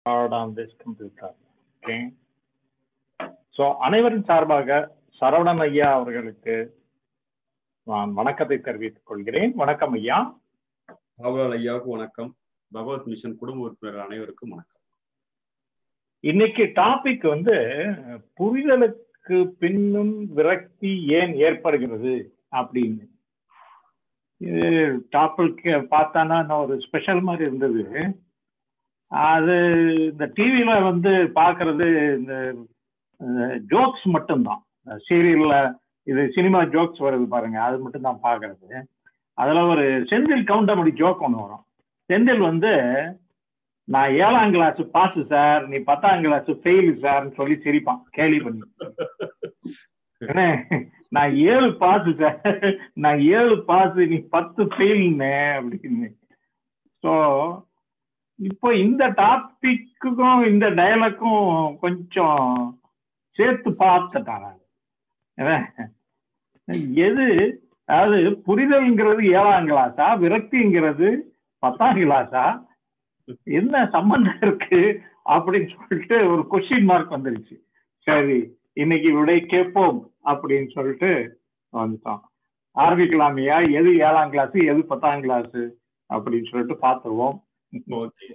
record on this computer. Okay. So அனைவரின் சார்பாக சரவணன் ஐயா அவர்களுக்கு நான் வணக்கத்தை தெரிவித்துக் கொள்கிறேன் வணக்கம் ஐயா பாபுலால் ஐயாவுக்கு வணக்கம் பகவத் மிஷன் குடும்ப உறுப்பினர் அனைவருக்கும் வணக்கம் இன்னைக்கு டாபிக் வந்து புரிதலுக்கு பின்னும் விரக்தி ஏன் ஏற்படுகிறது அப்படின்னு இது டாபிக் பார்த்தானா நான் ஒரு ஸ்பெஷல் மாதிரி இருந்தது அது இந்த டிவியில வந்து பார்க்கறது இந்த ஜோக்ஸ் மட்டும்தான் சீரியல்ல இது சினிமா ஜோக்ஸ் வருது பாருங்க அது மட்டும் தான் பார்க்கறது அதுல ஒரு செந்தில் கவுண்டமணி ஜோக் ஒன்று வரும் செந்தில் வந்து நான் ஏழாம் கிளாஸ் பாஸ் சார் நீ பத்தாம் கிளாஸ் ஃபெயில் சார்னு சொல்லி சிரிப்பான் கேலி பண்ணி என்ன, நான் ஏழு பாஸ் சார் நான் ஏழு பாஸ் நீ பத்து ஃபெயில்னு அப்படின்னு ஸோ இப்போ இந்த டாபிக்குக்கும் இந்த டயலாக்கும் கொஞ்சம் சேர்த்து பார்த்துட்டாங்க எது அதாவது புரிதல்ங்கிறது ஏழாம் கிளாஸா விரக்திங்கிறது பத்தாம் கிளாஸா என்ன சம்பந்தம் இருக்கு அப்படின்னு சொல்லிட்டு ஒரு கொஸ்டின் மார்க் வந்துருச்சு சரி இன்னைக்கு விடை கேட்போம் அப்படின்னு சொல்லிட்டு வந்துட்டோம் ஆரம்பிக்கலாமையா எது ஏழாம் கிளாஸ் எது பத்தாம் கிளாஸ் அப்படின்னு சொல்லிட்டு பார்த்துருவோம் ஓகே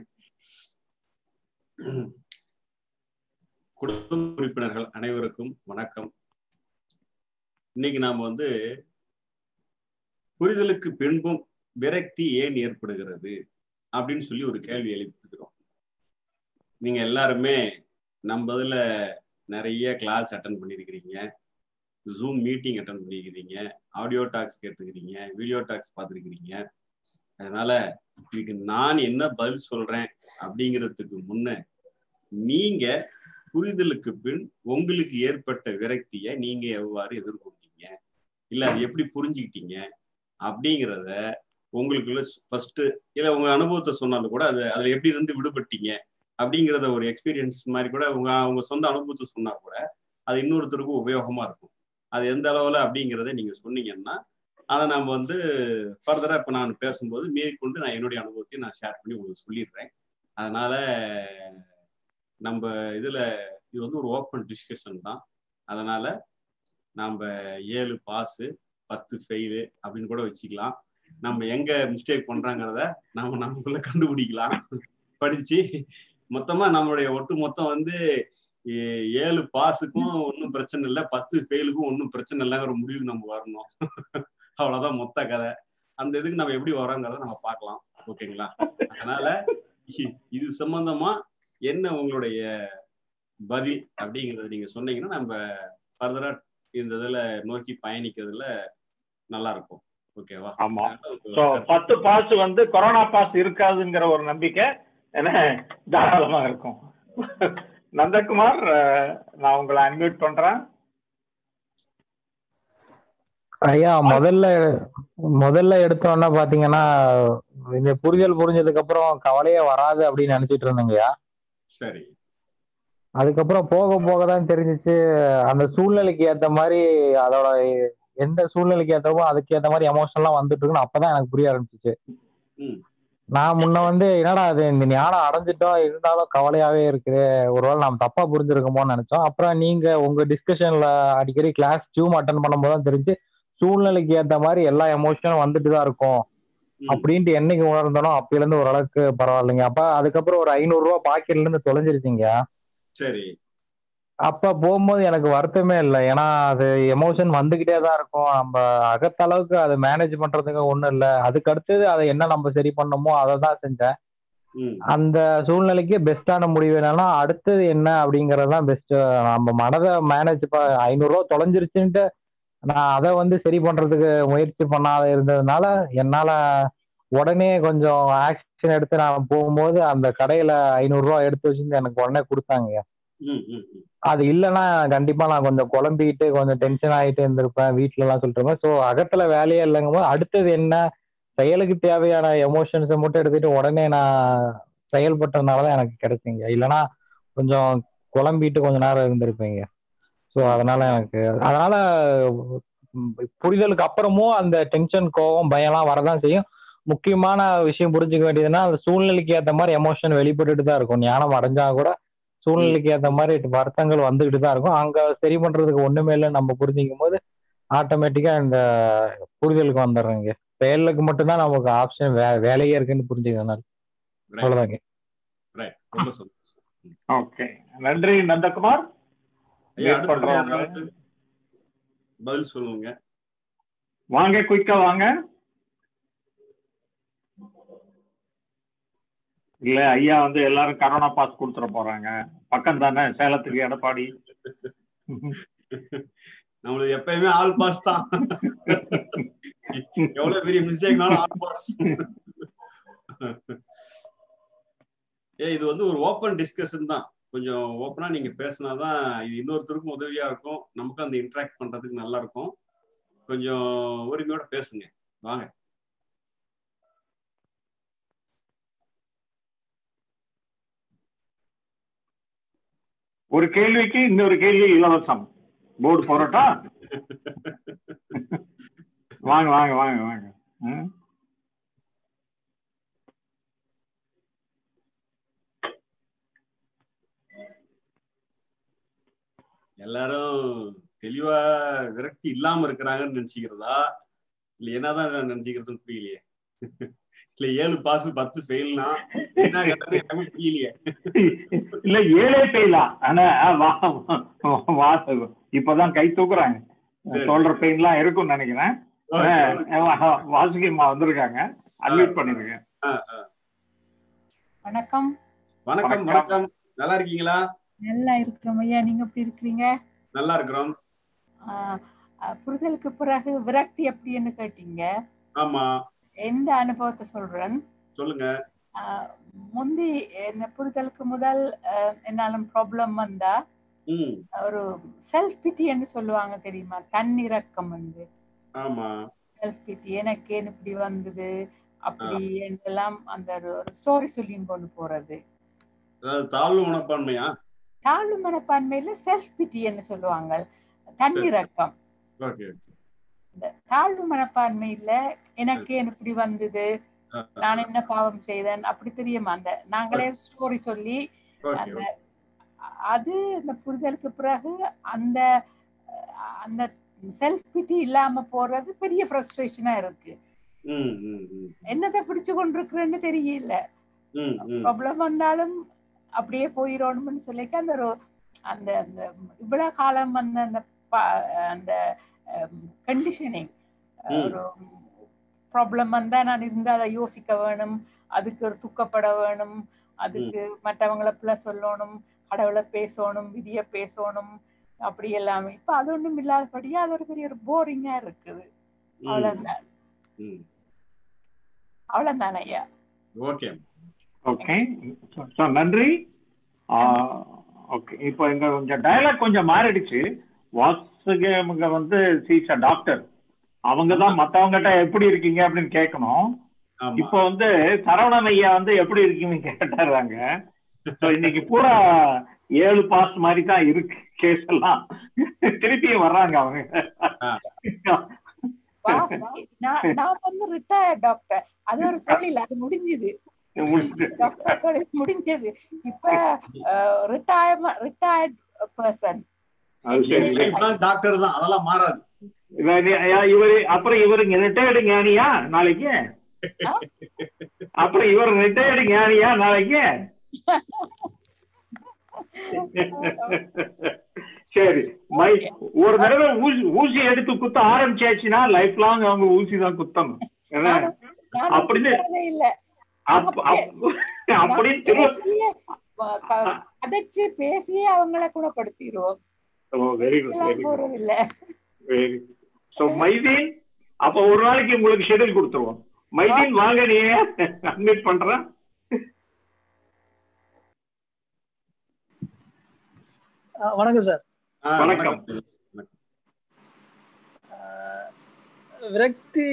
குடும்ப உறுப்பினர்கள் அனைவருக்கும் வணக்கம் இன்னைக்கு நாம வந்து புரிதலுக்கு பின்பும் விரக்தி ஏன் ஏற்படுகிறது அப்படின்னு சொல்லி ஒரு கேள்வி எழுப்பியிருக்கிறோம் நீங்க எல்லாருமே நம்ம இதுல நிறைய கிளாஸ் அட்டன் பண்ணியிருக்கிறீங்க ஜூம் மீட்டிங் அட்டன் பண்ணியிருக்கிறீங்க ஆடியோ டாக்ஸ் கேட்டுக்கிறீங்க வீடியோ டாக்ஸ் பார்த்துருக்கிறீங்க அதனால இதுக்கு நான் என்ன பதில் சொல்றேன் அப்படிங்கிறதுக்கு முன்ன நீங்க புரிதலுக்கு பின் உங்களுக்கு ஏற்பட்ட விரக்தியை நீங்க எவ்வாறு எதிர்கொண்டீங்க இல்ல அது எப்படி புரிஞ்சுக்கிட்டீங்க அப்படிங்கிறத உங்களுக்குள்ள ஃபர்ஸ்ட் இல்ல உங்க அனுபவத்தை சொன்னாலும் கூட அது அதுல எப்படி இருந்து விடுபட்டீங்க அப்படிங்கிறத ஒரு எக்ஸ்பீரியன்ஸ் மாதிரி கூட உங்க உங்க சொந்த அனுபவத்தை சொன்னா கூட அது இன்னொருத்தருக்கும் உபயோகமா இருக்கும் அது எந்த அளவுல அப்படிங்கிறத நீங்க சொன்னீங்கன்னா அதை நம்ம வந்து ஃபர்தரா இப்ப நான் பேசும்போது மேற்கொண்டு நான் என்னுடைய அனுபவத்தையும் நான் ஷேர் பண்ணி உங்களுக்கு சொல்லிடுறேன் அதனால நம்ம இதுல இது வந்து ஒரு ஓப்பன் டிஸ்கஷன் தான் அதனால நம்ம ஏழு பாஸு பத்து ஃபெயிலு அப்படின்னு கூட வச்சுக்கலாம் நம்ம எங்க மிஸ்டேக் பண்றாங்கிறத நம்ம நமக்குள்ள கண்டுபிடிக்கலாம் படிச்சு மொத்தமா நம்மளுடைய ஒட்டு மொத்தம் வந்து ஏ- ஏழு பாஸுக்கும் ஒன்றும் பிரச்சனை இல்லை பத்து ஃபெயிலுக்கும் ஒன்றும் பிரச்சனை இல்லைங்கிற முடிவுக்கு நம்ம வரணும் அவ்வளவுதான் மொத்த கதை அந்த இதுக்கு நம்ம எப்படி வரோங்கிறத நம்ம பார்க்கலாம் ஓகேங்களா அதனால இ- இது சம்பந்தமா என்ன உங்களுடைய பதில் அப்படிங்கறத நீங்க சொன்னீங்கன்னா நம்ம ஃபர்தரா இந்த இதுல நோக்கி பயணிக்கிறதுல நல்லா இருக்கும் ஓகேவா ஆமா அதனால உங்க ஸோ கருத்து- பத்து பாஸ் வந்து கொரோனா பாஸ் இருக்காதுங்கிற ஒரு நம்பிக்கை என்ன தாராளமா இருக்கும் நந்தகுமார் அஹ், நான் உங்களை அன்மியூட் பண்றேன் ஐயா முதல்ல முதல்ல எடுத்தோன்னா பாத்தீங்கன்னா இந்த புரிதல் புரிஞ்சதுக்கு அப்புறம் கவலையே வராது அப்படின்னு நினைச்சிட்டு இருந்தேங்கய்யா சரி அதுக்கப்புறம் போக போக தான் தெரிஞ்சிச்சு அந்த சூழ்நிலைக்கு ஏத்த மாதிரி அதோட எந்த சூழ்நிலைக்கு ஏத்தவோ அதுக்கு ஏத்த மாதிரி எமோஷன்லாம் வந்துட்டு இருக்குன்னு அப்பதான் எனக்கு புரிய ஆரம்பிச்சிச்சு ம். நான் முன்ன வந்து என்னடா அது இந்த ஞானம் அடைஞ்சிட்டோம் இருந்தாலும் கவலையாவே இருக்குது ஒருவேளை நாம் தப்பா புரிஞ்சிருக்கோமோன்னு நினைச்சோம் அப்புறம் நீங்க உங்க டிஸ்கஷன்ல அடிக்கடி கிளாஸ் ஜூம் அட்டன் பண்ணும்போது தான் தெரிஞ்சு சூழ்நிலைக்கு ஏத்த மாதிரி எல்லா எமோஷனும் வந்துட்டு தான் இருக்கும் ம். அப்படின்ட்டு என்னைக்கு உணர்ந்தனோ அப்பையில இருந்து ஓரளவுக்கு பரவாயில்லைங்க அப்ப அதுக்கப்புறம் ஒரு ஐநூறு ரூபாய் பாக்கெட்ல இருந்து தொலைஞ்சிருச்சுங்க சரி அப்ப போகும்போது எனக்கு வருத்தமே இல்லை ஏன்னா அது எமோஷன் வந்துகிட்டே தான் இருக்கும் நம்ம அகத்தளவுக்கு அதை மேனேஜ் பண்றதுக்கு ஒண்ணும் இல்லை அதுக்கு அடுத்தது அதை என்ன நம்ம சரி பண்ணணுமோ அதை தான் செஞ்சேன் ம் அந்த சூழ்நிலைக்கு பெஸ்டான முடிவு என்னன்னா அடுத்தது என்ன அப்படிங்கறது தான் பெஸ்ட் நம்ம மனதை மேனேஜ் ஐநூறு ரூபா தொலைஞ்சிருச்சுன்ட்டு நான் அதை வந்து சரி பண்றதுக்கு முயற்சி பண்ணாத இருந்ததுனால என்னால உடனே கொஞ்சம் ஆக்ஷன் எடுத்து நான் போகும்போது அந்த கடையில ஐநூறு ரூபா எடுத்து வச்சிருந்து எனக்கு உடனே கொடுத்தாங்க ம் ம் ம். அது இல்லைன்னா கண்டிப்பா நான் கொஞ்சம் குழம்பிக்கிட்டு கொஞ்சம் டென்ஷன் ஆகிட்டு இருந்திருப்பேன் வீட்ல எல்லாம் சொல்லிட்டு ஸோ அகத்துல வேலையே இல்லைங்கும் போது அடுத்தது என்ன செயலுக்கு தேவையான எமோஷன்ஸை மட்டும் எடுத்துட்டு உடனே நான் செயல்பட்டதுனாலதான் எனக்கு கிடைச்சிங்க இல்லைன்னா கொஞ்சம் குழம்பிட்டு கொஞ்ச நேரம் இருந்திருப்பீங்க ஸோ அதனால எனக்கு அதனால ம், புரிதலுக்கு அப்புறமும் அந்த டென்ஷன் கோவம் பயம்லாம் வரதான் செய்யும் முக்கியமான விஷயம் புரிஞ்சுக்க வேண்டியதுன்னா அந்த சூழ்நிலைக்கு ஏத்த மாதிரி எமோஷன் வெளிப்பட்டுட்டு தான் இருக்கும் ஞானம் அடைஞ்சா கூட சூழ்நிலைக்கு ஏத்த மாதிரி வருத்தங்கள் வந்துகிட்டு தான் இருக்கும் அங்க சரி பண்றதுக்கு ஒண்ணுமே இல்லை நம்ம புரிஞ்சுக்கும் போது ஆட்டோமேட்டிக்கா இந்த புரிதலுக்கு வந்துடுறோங்க செயலுக்கு மட்டும்தான் நமக்கு ஆப்ஷன் வே வேலையே இருக்குன்னு புரிஞ்சுக்கிறதுனால Right, அவ்வளவுதாங்க right. ரொம்ப சந்தோஷம் ஓகே நன்றி நந்தகுமார் ஐயா Wait அடுத்தது பண்றவங்க. யாராவது பதில் சொல்லுங்க வாங்க குயிக்கா வாங்க இல்ல ஐயா வந்து எல்லாரும் கரோனா பாஸ் கொடுத்துட போறாங்க பக்கம் தானே சேலத்துக்கு எடப்பாடி நம்மளுக்கு எப்பயுமே ஆல் பாஸ் தான் எவ்வளவு பெரிய மிஸ்டேக்னாலும் ஆல் பாஸ் ஏ இது வந்து ஒரு ஓப்பன் டிஸ்கஷன் தான் கொஞ்சம் ஓப்பனா நீங்க பேசினாதான் இது இன்னொருத்தருக்கும் உதவியா இருக்கும் நமக்கும் அந்த இன்ட்ராக்ட் பண்றதுக்கு நல்லா இருக்கும் கொஞ்சம் உரிமையோட பேசுங்க வாங்க ஒரு கேள்விக்கு இன்னொரு கேள்வி இலவசம் போர்டு போறட்டா வாங்க வாங்க வாங்க வாங்க ம். எல்லாரும் தெளிவா விரக்தி இல்லாம இருக்கிறாங்கன்னு நினைச்சுக்கிறதா இல்ல என்னதான் நினைச்சுக்கிறதுன்னு புரியலையே இல்ல ஏழு பாஸ் பத்து ஃபெயில்னா என்ன கதைன்னு எனக்கு புரியலையே இல்ல ஏழே பெய்யலாம் ஆனா வா- வா- இப்பதான் கை தூக்குறாங்க சரி. சொல்ற பெயின்லாம் இருக்கும்னு நினைக்கிறேன் Okay, அஹ் வாசுகிமா வந்திருக்காங்க அட்மிட் பண்ணிருக்கேன் வணக்கம் வணக்கம் வணக்கம் நல்லா இருக்கீங்களா நல்லா இருக்கிறோம் ஐயா நீங்க எப்படி இருக்கிறீங்க நல்லா இருக்கிறோம் ஆஹ் ஆஹ் புரிதலுக்கு பிறகு விரக்தி எப்படின்னு கேட்டீங்க ஆமா எந்த அனுபவத்தை சொல்றேன் சொல்லுங்க ஆஹ் முந்தி இந்த புரிதலுக்கு முதல் ஆஹ் என்னாலும் ப்ராப்ளம் வந்தா ம் ஒரு செல்ஃப் பிட்டின்னு சொல்லுவாங்க தெரியுமா தன்னிறக்கம் வந்து ஆமா செல்ஃப் பிட்டி எனக்கு ஏன் இப்படி வந்தது அப்படி என்றெல்லாம் அந்த ஒரு- ஒரு ஸ்டோரி சொல்லின்னு கொண்டு போறது அதாவது தாழ்வு மனப்பான்மையா தாழ்வு மனப்பான்மையில செல்ஃப் பிட்டின்னு சொல்லுவாங்க தன்னிறக்கம் ஓகே இந்த தாழ்வு மனப்பான்மையில எனக்கு ஏன் இப்படி வந்தது நான் என்ன பாவம் செய்தேன் அப்படி தெரியுமா அந்த நாங்களே ஸ்டோரி சொல்லி ஓகே அந்த அது இந்த புரிதலுக்கு பிறகு அந்த அஹ், அந்த செல்ஃப் பிட்டி இல்லாம போறது பெரிய ஃப்ரஸ்ட்ரேஷனா இருக்கு ம் ம் ம் என்னத்தை பிடிச்சு கொண்டிருக்கிறேன்னு தெரியல ம் ம் ப்ராப்ளம் வந்தாலும் அப்படியே போயிடணும்னு சொல்லிக்க அந்த ஒரு அந்த அந்த இவ்வளவு காலம் வந்த அந்த ப- அந்த கண்டிஷனிங் ம். ஒரு ப்ராப்ளம் வந்தா நான் இருந்து அதை யோசிக்க வேணும் அதுக்கு ஒரு துக்கப்பட வேணும் அதுக்கு மற்றவங்களை பிள்ளை சொல்லணும் கடவுளை பேசணும் விதிய பேசணும் அப்படி எல்லாமே இப்ப அது ஒண்ணும் இல்லாதபடியா அது ஒரு பெரிய ஒரு போரிங்கா இருக்குது ம் அவ்வளவுதான் ம் அவ்வளவுதான் ஐயா ஓகே ஓகே ஸோ நன்றி ஓகே இப்போ எங்க கொஞ்சம் டயலாக் கொஞ்சம் மாறிடுச்சு வாசுகமுங்க வந்து சீஸ் அ டாக்டர் அவங்க தான் மற்றவங்ககிட்ட எப்படி இருக்கீங்க அப்படின்னு கேட்கணும் ஆமா இப்போ வந்து சரவணன் ஐயா வந்து எப்படி இருக்கீங்கன்னு கேட்டாருறாங்க ஸோ இன்னைக்கு பூரா ஏழு பாஸ் மாதிரி தான் இருக்கு கேஸ் எல்லாம் திருப்பியும் வர்றாங்க அவங்க வாசி- நான் நான் வந்து ரிட்டையர்ட் டாக்டர் அது ஒரு தொழில் அது முடிஞ்சது முடிஞ்சு. டாக்டர் தொழில் முடிஞ்சது இப்ப ரிட்டையர்மெண்ட் ரிட்டையர்ட் பர்சன் அது சரி இப்பெல்லாம் டாக்டர் தான் அதெல்லாம் மாறாது இவ- இவ- இவரு அப்புறம் இவருங்க ரிட்டையர்டு ஞானியா நாளைக்கு அப்புறம் இவர் ரிட்டையர்டு ஞானியா நாளைக்கு சரி மை ஒரு தடவை ஊசி ஊசி எடுத்து குத்த ஆரம்பிச்சாச்சுன்னா லைஃப் லாங் அவங்க ஊசி தான் குத்தணும் என்ன? அப்படின்னு- இல்ல அப்ப- அப்ப- அப்படின்னு திரு பேசியே, வ- க- கதைச்சு பேசியே அவங்கள குணப்படுத்திடுவோம் வெரி குட் எல்லாம் வெரி குட் போறது இல்ல வெரி ஸோ மைதீன் அப்ப ஒரு நாளைக்கு உங்களுக்கு ஷெட்யூல் கொடுத்துருவோம் மைதீன் வாங்க நீ அட்மிட் பண்றேன் அஹ் வணக்கம் சார் ஆ, வணக்கம். வணக்கம் அஹ் விரக்தி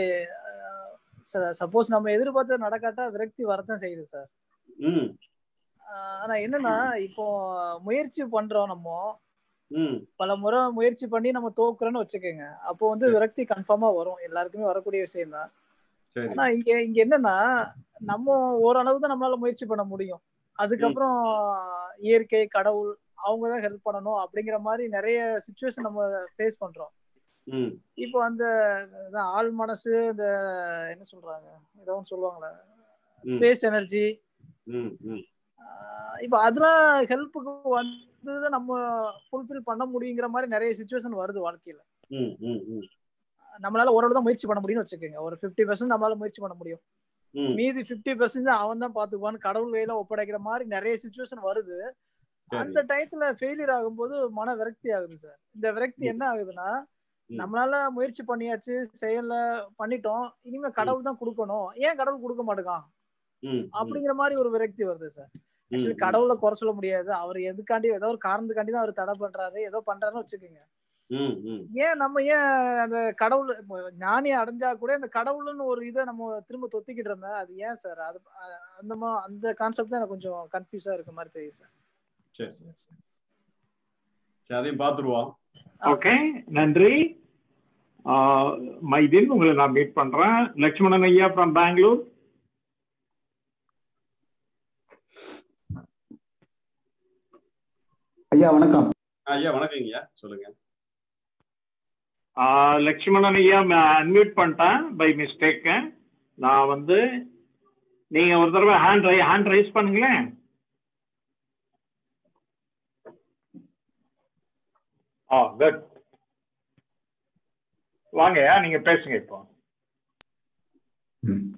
சப்போஸ் நம்ம எதிர்பார்த்தது நடக்காட்டா விரக்தி வரத்தான் செய்யுது சார் ம் அஹ் ஆனா என்னன்னா இப்போ முயற்சி பண்றோம் நம்ம ம் பல முறை முயற்சி பண்ணி நம்ம தோக்குறோம்னு வச்சுக்கோங்க அப்போ வந்து விரக்தி கன்ஃபார்மா வரும் எல்லாருக்குமே வரக்கூடிய விஷயம் தான் சரி ஆனா இங்க இங்க என்னன்னா நம்ம ஓரளவு தான் நம்மளால முயற்சி பண்ண முடியும் அதுக்கப்புறம் இயற்கை கடவுள் அவங்க தான் ஹெல்ப் பண்ணணும் அப்படிங்கிற மாதிரி நிறைய சுச்சுவேஷன் நம்ம ஃபேஸ் பண்றோம் ம் இப்போ அந்த அதான் ஆள் மனசு இந்த என்ன சொல்றாங்க ஏதோ ஒன்று சொல்லுவாங்களே ம். ஸ்பேஸ் எனர்ஜி ம் ம் இப்போ அதெல்லாம் ஹெல்ப்புக்கு வந்து தான் நம்ம ஃபுல்ஃபில் பண்ண முடியுங்கிற மாதிரி நிறைய சுச்சுவேஷன் வருது வாழ்க்கையில ம் ம் ம் நம்மளால ஓரளவு தான் முயற்சி பண்ண முடியும்னு வச்சுக்கோங்க ஒரு ஃபிஃப்டி பர்சன்ட் நம்மளால முயற்சி பண்ண முடியும் ம் மீதி ஃபிஃப்டி பர்சன்ட் அவன் தான் பாத்துக்குவான்னு கடவுள் கையில ஒப்படைக்கிற மாதிரி நிறைய சுச்சுவேஷன் வருது சரி. அந்த டயத்துல ஃபெயிலியர் ஆகும்போது மன விரக்தி ஆகுது சார் இந்த விரக்தி ம். என்ன ஆகுதுன்னா ம். நம்மளால முயற்சி பண்ணியாச்சு செயல்ல பண்ணிட்டோம் இனிமே கடவுள் தான் கொடுக்கணும் ஏன் கடவுள் கொடுக்க மாட்டேங்கான் ம் ம் அப்படிங்கிற மாதிரி ஒரு விரக்தி வருது சார் ம், ஆக்சுவலி ம். கடவுளை குறை சொல்ல முடியாது அவர் எதுக்காண்டி ஏதோ ஒரு காரணத்துக்காண்டி தான் அவர் தடை பண்றாரு ஏதோ பண்றாருன்னு வச்சுக்கோங்க ம் ம் ஏன் நம்ம ஏன் அந்த கடவுள் இப்போ ஞானி அடைஞ்சா கூட இந்த கடவுள்னு ஒரு இதை நம்ம திரும்ப தொத்திக்கிட்டோமே அது ஏன் சார் அது அ- அந்த மா- அந்த கான்செப்ட் தான் எனக்கு கொஞ்சம் கன்ஃபியூஸா இருக்க மாதிரி தெரியுது சார் சரி சரி சரி சரி அதையும் பார்த்துருவோம் ஓகே நன்றி ஆஹ் மைதீன் உங்களை நான் மீட் பண்றேன் லட்சுமணன் ஐயா ஃப்ரம் பெங்களூர் ஐயா வணக்கம் ஐயா வணக்கங்கய்யா சொல்லுங்க ஆஹ் லட்சுமணன் ஐயா அன்மியூட் பண்ணிட்டேன் பை மிஸ்டேக் நான் வந்து நீங்க ஒரு தடவை ஹேண்ட் ரை ஹேண்ட் ரைஸ் பண்ணுங்களேன் ஆ குட் வாங்கய்யா நீங்க பேசுங்க இப்போ ம்.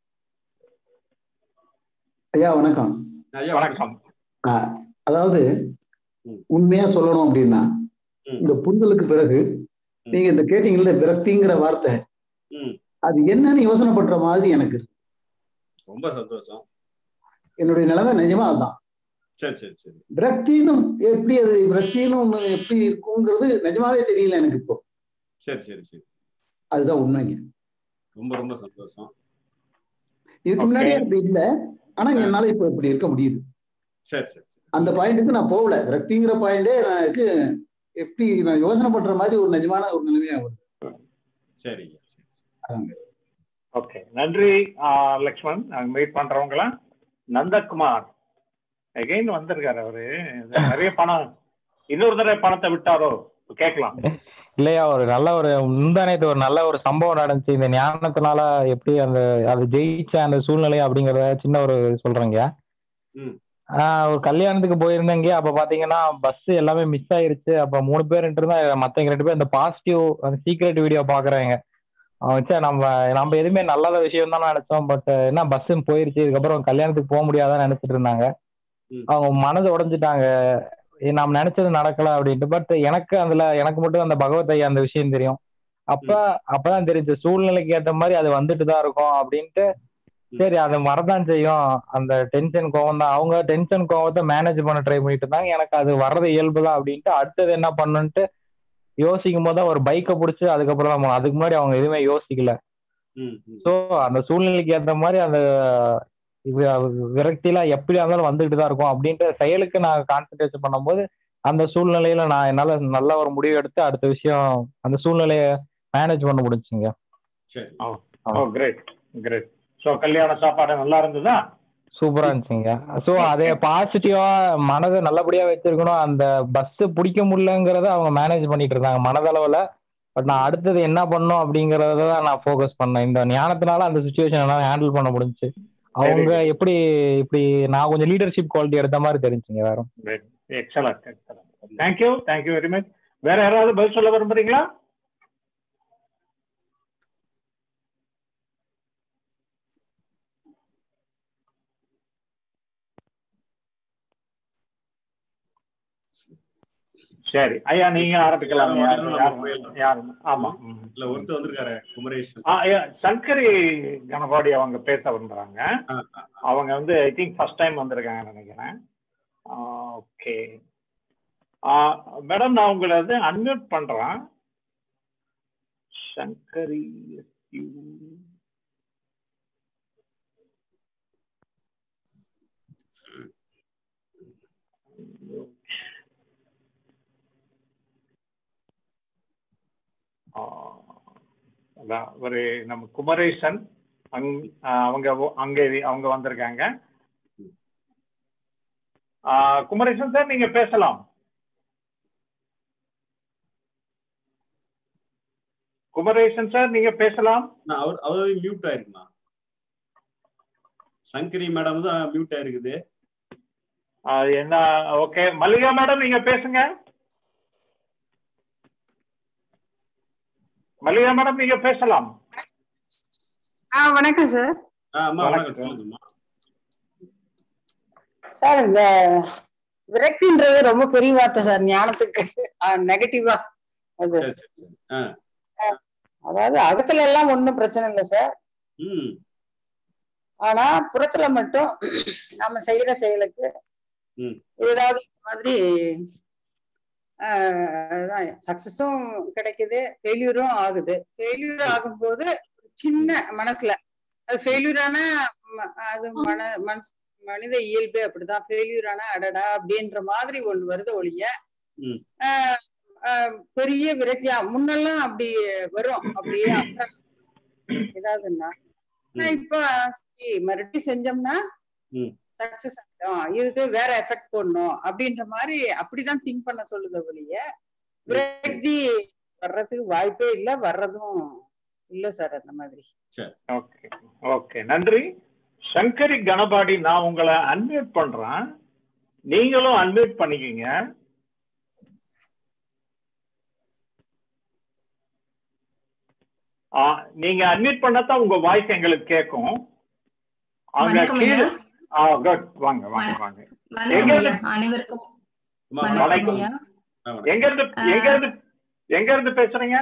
ஐயா வணக்கம் ஐயா வணக்கம் ஆ, அதாவது ம். உண்மையா சொல்லணும் அப்படின்னா ம். இந்த புரிதலுக்கு பிறகு நீங்க இந்த கேட்டீங்கல்ல விரக்திங்கிற வார்த்தை ம் அது என்னன்னு யோசனை பண்ற மாதிரி எனக்கு இருக்கு. ரொம்ப சந்தோஷம் என்னுடைய நிலைமை நிஜமா அதுதான் சரி சரி சரி விரக்தின்னு எப்படி அது விரக்தின்னு ஒண்ணு எப்படி இருக்குங்கிறது நிஜமாவே தெரியல எனக்கு இப்போ சரி சரி சரி அதுதான் உண்மைங்க ரொம்ப ரொம்ப சந்தோஷம் இதுக்கு Okay. முன்னாடியே அப்படி இல்லை ஆனா என்னால இப்போ இப்படி இருக்க முடியுது சரி சரி சரி அந்த பாயிண்ட்டுக்கு நான் போகல விரக்திங்கிற பாயிண்டே எனக்கு எப்படி நான் யோசனை பண்ற மாதிரி ஒரு நிஜமான ஒரு நிலைமையா வருது சரிங்க சரி சரி. அதாங்க. ஓகே நன்றி ஆஹ் லக்ஷ்மண் நாங்க மீட் பண்றவங்கள நந்தகுமார் அகைன் வந்திருக்காரு அவரு நிறைய பணம் இன்னொரு தடவை பணத்தை விட்டாரோ கேட்கலாம் இல்லையா ஒரு நல்ல ஒரு முந்தானத்து ஒரு நல்ல ஒரு சம்பவம் நடந்துச்சு இந்த ஞானத்தினால எப்படி அந்த அது ஜெயிச்ச அந்த சூழ்நிலை அப்படிங்கறத சின்ன ஒரு சொல்றேங்க ம். ஆஹ் ஒரு கல்யாணத்துக்கு போயிருந்தேங்க அப்ப பாத்தீங்கன்னா பஸ் எல்லாமே மிஸ் ஆயிருச்சு அப்ப மூணு பேர் இருந்தா மத்தவங்க ரெண்டு பேர் இந்த பாசிட்டிவ் அந்த சீக்ரெட் வீடியோ பாக்குறாங்க அவன் சே நம்ம நம்ம எதுவுமே நல்லத விஷயம் தான் நினைச்சோம் பட் என்ன பஸ் போயிருச்சு இதுக்கப்புறம் கல்யாணத்துக்கு போக முடியாதான்னு நினைச்சிட்டு இருந்தாங்க ம். அவங்க மனது உடைஞ்சிட்டாங்க ஏ, நாம் நினைச்சது நடக்கல அப்படின்ட்டு பட் எனக்கு அதுல எனக்கு மட்டும் அந்த பகவத் ஐயா அந்த விஷயம் தெரியும் அப்ப அப்பதான் தெரிஞ்சு சூழ்நிலைக்கு ஏத்த மாதிரி அது வந்துட்டு தான் இருக்கும் அப்படின்ட்டு சரி அது வரதான் செய்யும் அந்த டென்ஷன் கோவம் தான் அவங்க டென்ஷன் கோவத்தை மேனேஜ் பண்ண ட்ரை பண்ணிட்டு இருந்தாங்க எனக்கு அது வர்றது இயல்பு தான் அப்படின்ட்டு அடுத்தது என்ன பண்ணுன்ட்டு யோசிக்கும் போது தான் ஒரு பைக்கை பிடிச்சி அதுக்கப்புறம் தான் போனோம். அதுக்கு முன்னாடி அவங்க எதுவுமே யோசிக்கல ம் ம் ஸோ அந்த சூழ்நிலைக்கு ஏத்த மாதிரி அந்த வி- விரக்திலாம் எப்படியா இருந்தாலும் வந்துகிட்டு தான் இருக்கும் அப்படின்ற செயலுக்கு நான் கான்சென்ட்ரேஷன் பண்ணும்போது அந்த சூழ்நிலையில நான் என்னால நல்ல ஒரு முடிவு எடுத்து அடுத்த விஷயம் அந்த சூழ்நிலையை மேனேஜ் பண்ண முடிஞ்சுங்க சரி ஓ கிரேட் கிரேட் ஸோ கல்யாண சாப்பாடு நல்லா இருந்ததா சூப்பரா இருந்துச்சுங்க ஸோ அதே பாசிட்டிவா மனதை நல்லபடியா வச்சிருக்கணும் அந்த பஸ் பிடிக்க முடியலங்கிறத அவங்க மேனேஜ் பண்ணிட்டு இருந்தாங்க மனதளவுல பட் நான் அடுத்தது என்ன பண்ணணும் அப்படிங்கறத தான் நான் ஃபோக்கஸ் பண்ணேன் இந்த ஞானத்தினால அந்த சுச்சுவேஷன் எல்லாம் ஹேண்டில் பண்ண முடிஞ்சுச்சு அவங்க எப்படி இப்படி நான் கொஞ்சம் லீடர்ஷிப் குவாலிட்டி எடுத்த மாதிரி தெரிஞ்சுங்க வேற great excellent excellent thank you thank you very much வேற யாராவது பதில் சொல்ல விரும்புறீங்களா சரி ஐயா நீங்க ஆரம்பிக்கலாம் யாரும் யாரு- வரணும், யாரு- நம்ம போயிடலாம். யாரு ஆமா ம். இல்ல ஒருத்தர் வந்திருக்காரு குமரேஷன் ஆ, ஐயா, சங்கரி கணபாடி அவங்க பேச விரும்புறாங்க ஆ, ஆ, அவங்க வந்து ஐ திங்க் ஃபர்ஸ்ட் டைம் வந்திருக்காங்கன்னு நினைக்கிறேன் ஓகே மேடம் நான் உங்களை வந்து அன்மியூட் பண்றேன் சங்கரி you- ஆ, அதான் ஒரு நம்ம குமரேசன் அங் ஆஹ் அவங்க ஒ- அங்கே அவங்க வந்திருக்காங்க ஆஹ் குமரேசன் சார் நீங்க பேசலாம் குமரேசன் சார் நீங்க பேசலாம் நான் அவர் அவர் மியூட் ஆயிருக்குண்ணா சங்கரி மேடம் தான் மியூட் ஆயிருக்குது ஆஹ் என்ன ஓகே மல்லிகா மேடம் நீங்க பேசுங்க மல்லிகா மேடம் நீங்க பேசலாம் ஆ வணக்கம் சார் ஆ, அம்மா வணக்கம். வணக்கம் சொல்லுங்கம்மா சார் இந்த விரக்தின்றது ரொம்ப பெரிய வார்த்தை சார் ஞானத்துக்கு நெகட்டிவா அது சரி சரி சரி ஆ அதாவது அகத்துல எல்லாம் ஒண்ணும் பிரச்சனை இல்லை சார் ம் ஆனா புறத்துல மட்டும் நம்ம செய்யற செயலுக்கு ம். ஏதாவது இந்த மாதிரி சக்சஸும் கிடைக்குது ஃபெயிலியரும் ஆகுது ஃபெயிலியர் ஆகும்போது ஒரு சின்ன மனசுல அது ஃபெயிலியரான அது மன மனசு மனித இயல்பு அப்படிதான் ஃபெயிலியர் ஆனா அடடா அப்படின்ற மாதிரி ஒண்ணு வருது ஒழிய ம். ஆஹ் ஆஹ் பெரிய விரக்தியா முன்னெல்லாம் அப்படி வரும் அப்படியே அப்புறம் ஏதாவதுன்னா ஆனா ம். இப்ப சரி, மறுபடியும் செஞ்சோம்னா ம். சக்சஸ் ஆகிடும் இதுக்கு வேற எஃபெக்ட் போடணும் அப்படின்ற மாதிரி அப்படிதான் திங்க் பண்ண சொல்லுது ஒழிய விரக்தி வர்றதுக்கு வாய்ப்பே இல்ல வர்றதும் இல்ல சார் அந்த மாதிரி ஓகே ஓகே நன்றி சங்கரி கணபாடி நான் உங்களை அன்மியூட் பண்றேன் நீங்களும் அன்மியூட் பண்ணிக்கிங்க ஆ, நீங்க அன்மியூட் பண்ணாதான் உங்க வாய்ஸ் எங்களுக்கு கேட்கும் அங்க வணக்கம் ஐயா. கீழே ஆ குட் வாங்க வாங்க வாங்க வணக்கம் எங்க ஐயா அனைவருக்கும் அம்மா வணக்கம் வணக்கம். ஐயா ஆ, வணக்கம். எங்க இருந்து எங்க இருந்து எங்க இருந்து பேசுறீங்க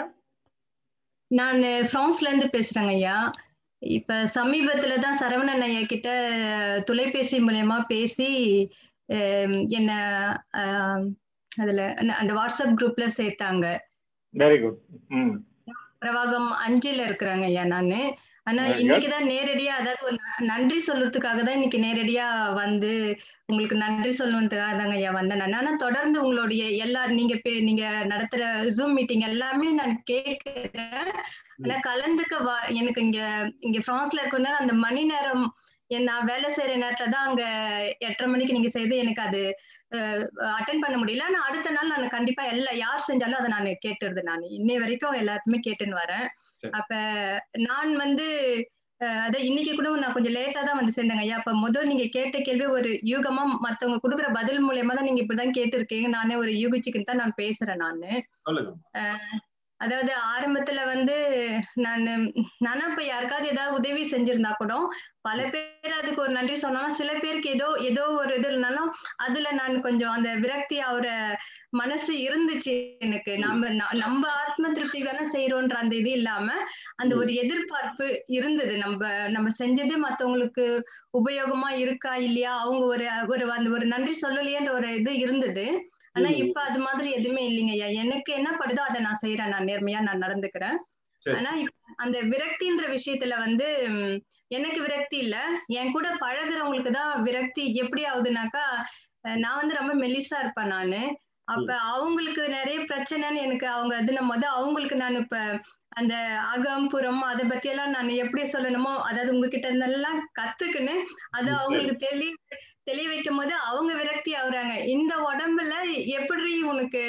நான் பிரான்ஸ்ல இருந்து பேசுறேங்க ஐயா இப்ப சமீபத்துல தான் சரவணன் ஐயா கிட்ட தொலைபேசி மூலயமா பேசி அஹ், என்ன அஹ், அதுல அந்த- அந்த வாட்ஸ்அப் குரூப்ல சேர்த்தாங்க வெரி குட் ம் பிரவாகம் அஞ்சுல இருக்கிறாங்க ஐயா நானு ஆனா Very good. இன்னைக்குதான் நேரடியா அதாவது ஒரு ந- நன்றி சொல்றதுக்காக தான் இன்னைக்கு நேரடியா வந்து உங்களுக்கு நன்றி சொல்லணுன்றதுக்காக தாங்க ஐயா வந்தேன் நான் ஆனா தொடர்ந்து உங்களுடைய எல்லா நீங்க பே- நீங்க நடத்துற ஜூம் மீட்டிங் எல்லாமே நான் கேட்கிறேன் ஆனா கலந்துக்க வா எனக்கு இங்க இங்க பிரான்ஸ்ல இருக்கோன்னா அந்த மணி நேரம் என் நான் வேலை செய்யற நேரத்துல தான் அங்க எட்டரை மணிக்கு நீங்க செய்து எனக்கு அது அட்டன் பண்ண முடியல ஆனா அடுத்த நாள் நான் கண்டிப்பா எல்லா யார் செஞ்சாலும் அதை நான் கேட்டுருது நான் இன்னை வரைக்கும் எல்லாத்தையுமே கேட்டுன்னு வரேன் சரி. அப்ப நான் வந்து அஹ், அதான் இன்னைக்கு கூட நான் கொஞ்சம் லேட்டா தான் வந்து சேர்ந்தேங்க ஐயா அப்ப முதல் நீங்க கேட்ட கேள்வி ஒரு யூகமா மத்தவங்க கொடுக்குற பதில் மூலியமா தான் நீங்க இப்படிதான் கேட்டிருக்கீங்க நானே ஒரு யூகிச்சுக்கிட்டு தான் நான் பேசுறேன் நானு சொல்லுங்க அதாவது ஆரம்பத்துல வந்து நான் நானா இப்ப யாருக்காவது ஏதாவது உதவி செஞ்சிருந்தா கூட பல பேர் அதுக்கு ஒரு நன்றி சொன்னாலும் சில பேருக்கு ஏதோ ஏதோ ஒரு இது இருந்தாலும் அதுல நான் கொஞ்சம் அந்த விரக்தி ஆகுற மனசு இருந்துச்சு எனக்கு நம்ம ந- நம்ம ஆத்ம திருப்தி தானே செய்யறோன்ற அந்த இது இல்லாம அந்த ஒரு எதிர்பார்ப்பு இருந்தது நம்ம நம்ம செஞ்சது மத்தவங்களுக்கு உபயோகமா இருக்கா இல்லையா அவங்க ஒரு ஒரு அந்த ஒரு நன்றி சொல்லலையேன்ற ஒரு இது இருந்தது ஆனா ம். இப்ப அது மாதிரி எதுவுமே இல்லைங்க ஐயா எனக்கு என்ன படுதோ அதை நான் செய்யறேன் நான் நேர்மையா நான் நடந்துக்கிறேன் சரி. ஆனா இப்ப அந்த விரக்தின்ற விஷயத்துல வந்து ம், எனக்கு விரக்தி இல்ல என் கூட பழகுறவங்களுக்கு தான் விரக்தி எப்படி ஆகுதுனாக்கா அஹ், நான் வந்து ரொம்ப மெலிசா இருப்பேன் நானு அப்ப அவங்களுக்கு நிறைய பிரச்சனைன்னு எனக்கு அவங்க அது நம்ம வந்து அவங்களுக்கு நான் இப்ப அந்த அகம் புறம் அதை பத்தி எல்லாம் நான் எப்படி சொல்லணுமோ அதாவது உங்ககிட்ட இருந்தெல்லாம் கத்துக்கின்னு அது ம், அவங்களுக்கு தெளி தெளிய வைக்கும் போது அவங்க விரக்தி ஆகுறாங்க இந்த உடம்புல எப்படி உனக்கு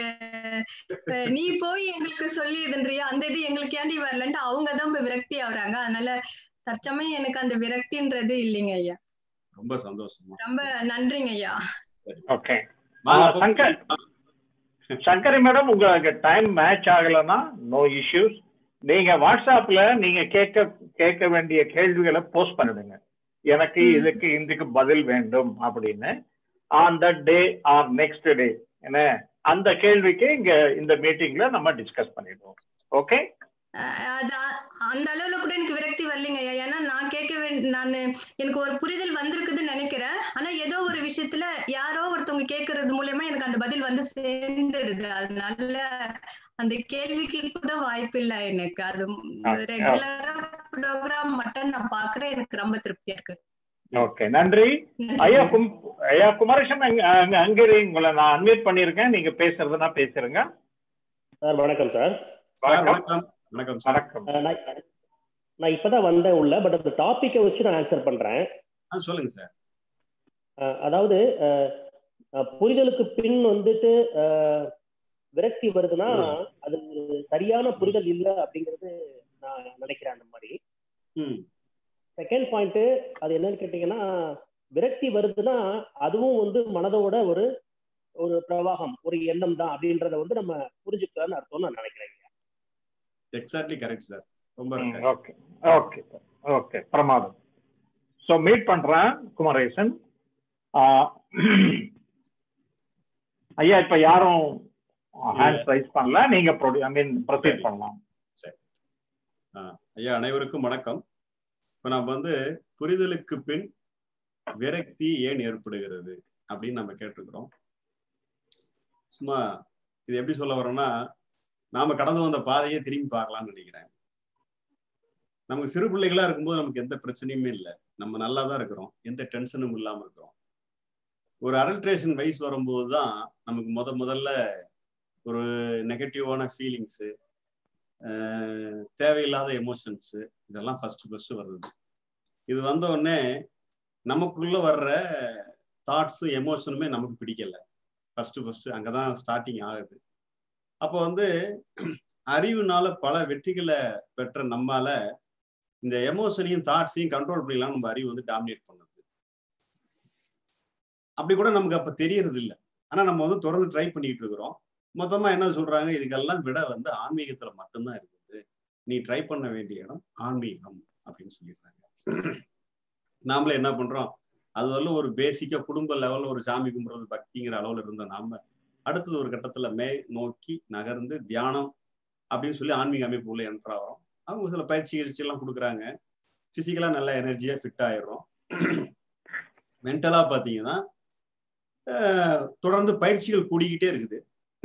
அஹ், நீ போய் எங்களுக்கு சொல்லி இதுன்றியா அந்த இது எங்களுக்கு ஏண்டி வரலன்ட்டு அவங்க தான் இப்ப விரக்தி ஆகுறாங்க அதனால தற்சமயம் எனக்கு அந்த விரக்தின்றது இல்லைங்க ஐயா ரொம்ப சந்தோஷமா ரொம்ப நன்றிங்க ஐயா ஓகே வாங்க, ஆ, அப்போ- சங்கர். சங்கரி மேடம் உங்களுக்கு டைம் மேட்ச் ஆகலைன்னா நோ இஷ்யூஸ் நீங்க வாட்ஸ்அப்ல நீங்க கேட்க கேட்க வேண்டிய கேள்விகளை போஸ்ட் பண்ணிடுங்க எனக்கு ம். இதுக்கு இதுக்கு பதில் வேண்டும் அப்படின்னு on the day or next day என்ன அந்த கேள்விக்கு இங்க இந்த மீட்டிங்ல நம்ம டிஸ்கஸ் பண்ணிடுவோம் ஓகே அஹ் அது அ- அந்த அளவுல கூட எனக்கு விரக்தி வரலைங்க ஐயா ஏன்னா நான் கேட்க வேண்டிய நான் எனக்கு ஒரு புரிதல் வந்திருக்குதுன்னு நினைக்கிறேன் ஆனா ஏதோ ஒரு விஷயத்துல யாரோ ஒருத்தவங்க கேட்கறது மூலியமா எனக்கு அந்த பதில் வந்து சேர்ந்துடுது அதனால அந்த கேள்விக்கு கூட வாய்ப்பு இல்லை எனக்கு அது ரெகுலரா ப்ரோக்ராம் மட்டும் நான் பாக்குறேன் எனக்கு ரொம்ப திருப்தியா இருக்கு ஓகே நன்றி ஐயா கும் ஐயா குமாரேசன் அங்க அங்க- அங்கே உங்களை நான் அன்மியூட் பண்ணியிருக்கேன் நீங்க பேசுறதுன்னா பேசுறேங்க சார் வணக்கம் சார் சார் வணக்கம் வணக்கம் வணக்கம் சார் வணக்கம் அஹ் நான் நான் இப்பதான் வந்தேன் உள்ள பட் அந்த டாபிக்கை வச்சு நான் ஆன்சர் பண்றேன் ஆ சொல்லுங்க சார் அஹ் அதாவது அஹ், அஹ், புரிதலுக்கு பின் வந்துட்டு அஹ், விரக்தி வருதுன்னா அது ஒரு சரியான புரிதல் இல்லை அப்படிங்கிறது நான் நினைக்கிறேன் அந்த மாதிரி ம் செகண்ட் பாயிண்ட் அது என்னன்னு கேட்டீங்கன்னா விரக்தி வருதுன்னா அதுவும் வந்து மனதோட ஒரு ஒரு பிரவாகம் ஒரு எண்ணம் தான் அப்படின்றத வந்து நம்ம புரிஞ்சுக்கலாம்னு அர்த்தம் நான் நினைக்கிறேன் எக்ஸாக்ட்லி கரெக்ட் சார் ரொம்ப ம், correct. ஓகே ஓகே ஓகே பிரமாதம் ஸோ மீட் பண்றேன் குமரேசன் ஆ, ஐயா இப்ப யாரும் ஹேண்ட் ரைஸ் பண்ணல நீங்க ஐ மீன் ப்ரொசீட் பண்ணலாம் ஐயா அனைவருக்கும் வணக்கம் இப்ப நம்ம வந்து புரிதலுக்கு பின் விரக்தி ஏன் ஏற்படுகிறது அப்படின்னு நம்ம கேட்டிருக்கிறோம் சும்மா இது எப்படி சொல்ல வரோம்னா நாம கடந்து வந்த பாதையை திரும்பி பார்க்கலாம்னு நினைக்கிறேன் நமக்கு சிறு பிள்ளைகளா இருக்கும்போது நமக்கு எந்த பிரச்சனையுமே இல்லை நம்ம நல்லா தான் இருக்கிறோம் எந்த டென்ஷனும் இல்லாம இருக்கிறோம் ஒரு அடல்ட்ரேஷன் வயசு வரும்போது தான் நமக்கு முத முதல்ல ஒரு நெகட்டிவான ஃபீலிங்ஸு தேவையில்லாத எமோஷன்ஸு இதெல்லாம் ஃபர்ஸ்ட் ஃபர்ஸ்ட் வருது இது வந்த உடனே நமக்குள்ள வர்ற தாட்ஸும் எமோஷனுமே நமக்கு பிடிக்கல ஃபர்ஸ்ட் ஃபர்ஸ்ட் அங்கதான் ஸ்டார்டிங் ஆகுது அப்போ வந்து அறிவுனால பல வெற்றிகளை பெற்ற நம்மால இந்த எமோஷனையும் தாட்ஸையும் கண்ட்ரோல் பண்ணிடலாம் நம்ம அறிவு வந்து டாமினேட் பண்ணுது அப்படி கூட நமக்கு அப்ப தெரியறது இல்லை ஆனா நம்ம வந்து தொடர்ந்து ட்ரை பண்ணிட்டு இருக்கிறோம் மொத்தமா என்ன சொல்றாங்க இதுக்கெல்லாம் விட வந்து ஆன்மீகத்துல மட்டும்தான் இருக்குது நீ ட்ரை பண்ண வேண்டிய இடம் ஆன்மீகம் அப்படின்னு சொல்லிடுறாங்க நாமளே என்ன பண்றோம் அது வரல ஒரு பேசிக்கா குடும்ப லெவல்ல ஒரு சாமி கும்பிடுறது பக்திங்கிற அளவுல இருந்த நாம அடுத்தது ஒரு கட்டத்துல மே நோக்கி நகர்ந்து தியானம் அப்படின்னு சொல்லி ஆன்மீக அமைப்பு உள்ள என்ட்ராகிறோம் அவங்க சில பயிற்சி கியிற்சி எல்லாம் கொடுக்குறாங்க பிசிக்கலா நல்ல எனர்ஜியா ஃபிட் ஆயிடுறோம் மென்டலா பாத்தீங்கன்னா அஹ், தொடர்ந்து பயிற்சிகள் கூடிக்கிட்டே இருக்குது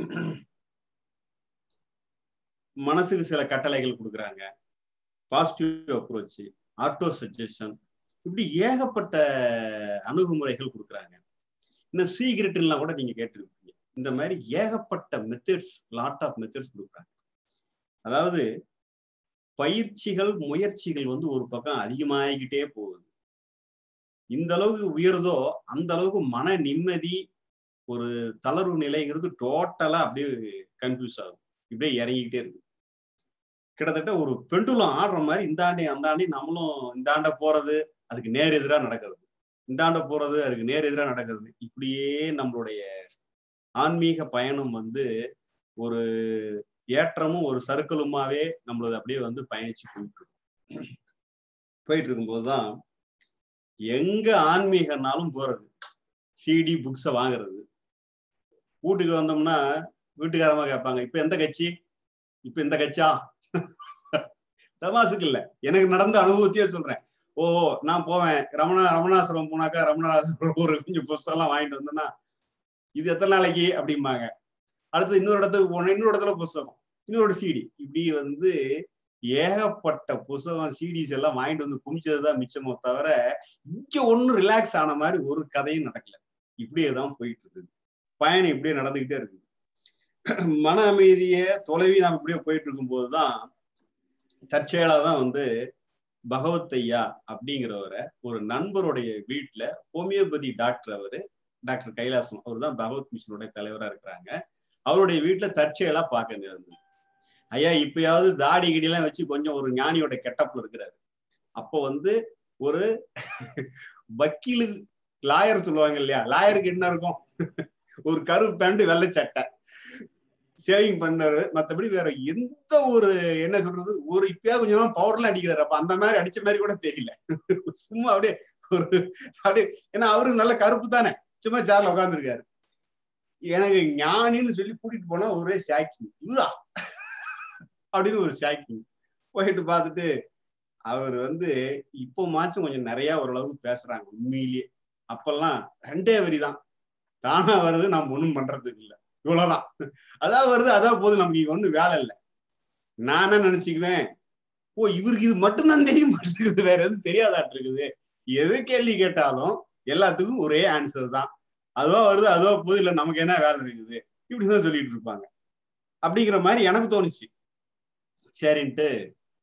மனசுக்கு சில கட்டளைகள் கொடுக்குறாங்க பாசிட்டிவ் அப்ரோச் ஆட்டோ சஜஷன் இப்படி ஏகப்பட்ட அணுகுமுறைகள் கொடுக்குறாங்க இந்த சீக்ரெட்லாம் கூட நீங்க கேட்டிருப்பீங்க இந்த மாதிரி ஏகப்பட்ட மெத்தட்ஸ் லாட் ஆஃப் மெத்தட்ஸ் கொடுக்குறாங்க அதாவது பயிற்சிகள் முயற்சிகள் வந்து ஒரு பக்கம் அதிகமாகிக்கிட்டே போகுது இந்த அளவுக்கு உயருதோ அந்த அளவுக்கு மன நிம்மதி ஒரு தளர்வு நிலைங்கிறது டோட்டலா அப்படியே கன்ஃபியூஸ் ஆகும் இப்படியே இறங்கிக்கிட்டே இருக்கு கிட்டத்தட்ட ஒரு பெண்டுலம் ஆடுற மாதிரி இந்த ஆண்டி அந்த ஆண்டி நம்மளும் இந்த ஆண்ட போறது அதுக்கு நேர் எதிரா நடக்கிறது இந்த ஆண்ட போறது அதுக்கு நேர் எதிரா நடக்கிறது இப்படியே நம்மளுடைய ஆன்மீக பயணம் வந்து ஒரு ஏற்றமும் ஒரு சர்க்கிளுமாவே நம்மளது அப்படியே வந்து பயணிச்சு போயிட்டு இருக்கும் போயிட்டு இருக்கும்போதுதான் எங்க ஆன்மீகனாலும் போறது சிடி புக்ஸை வாங்குறது வீட்டுக்கு வந்தோம்னா வீட்டுக்காரமா கேட்பாங்க இப்ப எந்த கட்சி இப்ப இந்த கட்சா தமாசுக்கு இல்ல எனக்கு நடந்த அனுபவத்தையே சொல்றேன் ஓ நான் போவேன் ரமணா ரமணாசுரம் போனாக்கா ரமணாசுரம் ஒரு கொஞ்சம் புஸ்தகம் எல்லாம் வாங்கிட்டு வந்தேன்னா இது எத்தனை நாளைக்கு அப்படிம்பாங்க அடுத்து இன்னொரு இடத்துக்கு போனேன் இன்னொரு இடத்துல புஸ்தகம் இன்னொரு சிடி இப்படி வந்து ஏகப்பட்ட புஸ்தகம் சிடிஸ் எல்லாம் வாங்கிட்டு வந்து குமிச்சதுதான் மிச்சமோ தவிர இங்க ஒன்னும் ரிலாக்ஸ் ஆன மாதிரி ஒரு கதையும் நடக்கல இப்படியே தான் போயிட்டு இருக்குது பயணம் இப்படியே நடந்துகிட்டே இருக்குது மன அமைதியை தொலைவி நாம் இப்படியே போயிட்டு இருக்கும்போது தான் தற்செயலா தான் வந்து பகவத் ஐயா அப்படிங்கிறவரை ஒரு நண்பருடைய வீட்டுல ஹோமியோபதி டாக்டர் அவரு டாக்டர் கைலாசம் அவர் தான் பகவத் மிஷனுடைய தலைவரா இருக்கிறாங்க அவருடைய வீட்டுல தற்செயலா பார்க்க நேர்ந்தது ஐயா இப்பயாவது தாடி கிடிலாம் வச்சு கொஞ்சம் ஒரு ஞானியோட கெட்டப்ல இருக்கிறாரு அப்போ வந்து ஒரு வக்கீலு லாயர் சொல்லுவாங்க இல்லையா லாயருக்கு என்ன இருக்கும் ஒரு கருப்பு பேண்ட் வெள்ளை சட்டை சேவிங் பண்ணாரு மத்தபடி வேற எந்த ஒரு என்ன சொல்றது ஒரு இப்பயா கொஞ்சம் பவர்லாம் அடிக்கிறாரு அப்ப அந்த மாதிரி அடிச்ச மாதிரி கூட தெரியல சும்மா அப்படியே ஒரு அப்படியே ஏன்னா அவரு நல்ல கருப்பு தானே சும்மா சேர்ல உட்காந்துருக்காரு எனக்கு ஞானின்னு சொல்லி கூட்டிட்டு போனா ஒரே ஷாக்கிங் இதுதா அப்படின்னு ஒரு ஷாக்கிங் போயிட்டு பார்த்துட்டு அவர் வந்து இப்போ மாச்சும் கொஞ்சம் நிறைய ஓரளவுக்கு பேசுறாங்க உண்மையிலேயே அப்பெல்லாம் ரெண்டே வரி தான் தானா வருது நம்ம ஒண்ணும் பண்றதுக்கு இல்லை இவ்வளவுதான் அதான் வருது அதான் போது நமக்கு இங்க ஒண்ணும் வேலை இல்லை நான் என்ன நினைச்சுக்குவேன் ஓ இவருக்கு இது மட்டும்தான் தெரிய மாட்டேங்குது வேற எதுவும் தெரியாதாட்டு இருக்குது எது கேள்வி கேட்டாலும் எல்லாத்துக்கும் ஒரே ஆன்சர் தான் அதுவா வருது அதுவா போகுது இல்ல நமக்கு என்ன வேலை இருக்குது இப்படிதான் சொல்லிட்டு இருப்பாங்க அப்படிங்கிற மாதிரி எனக்கு தோணுச்சு சரின்ட்டு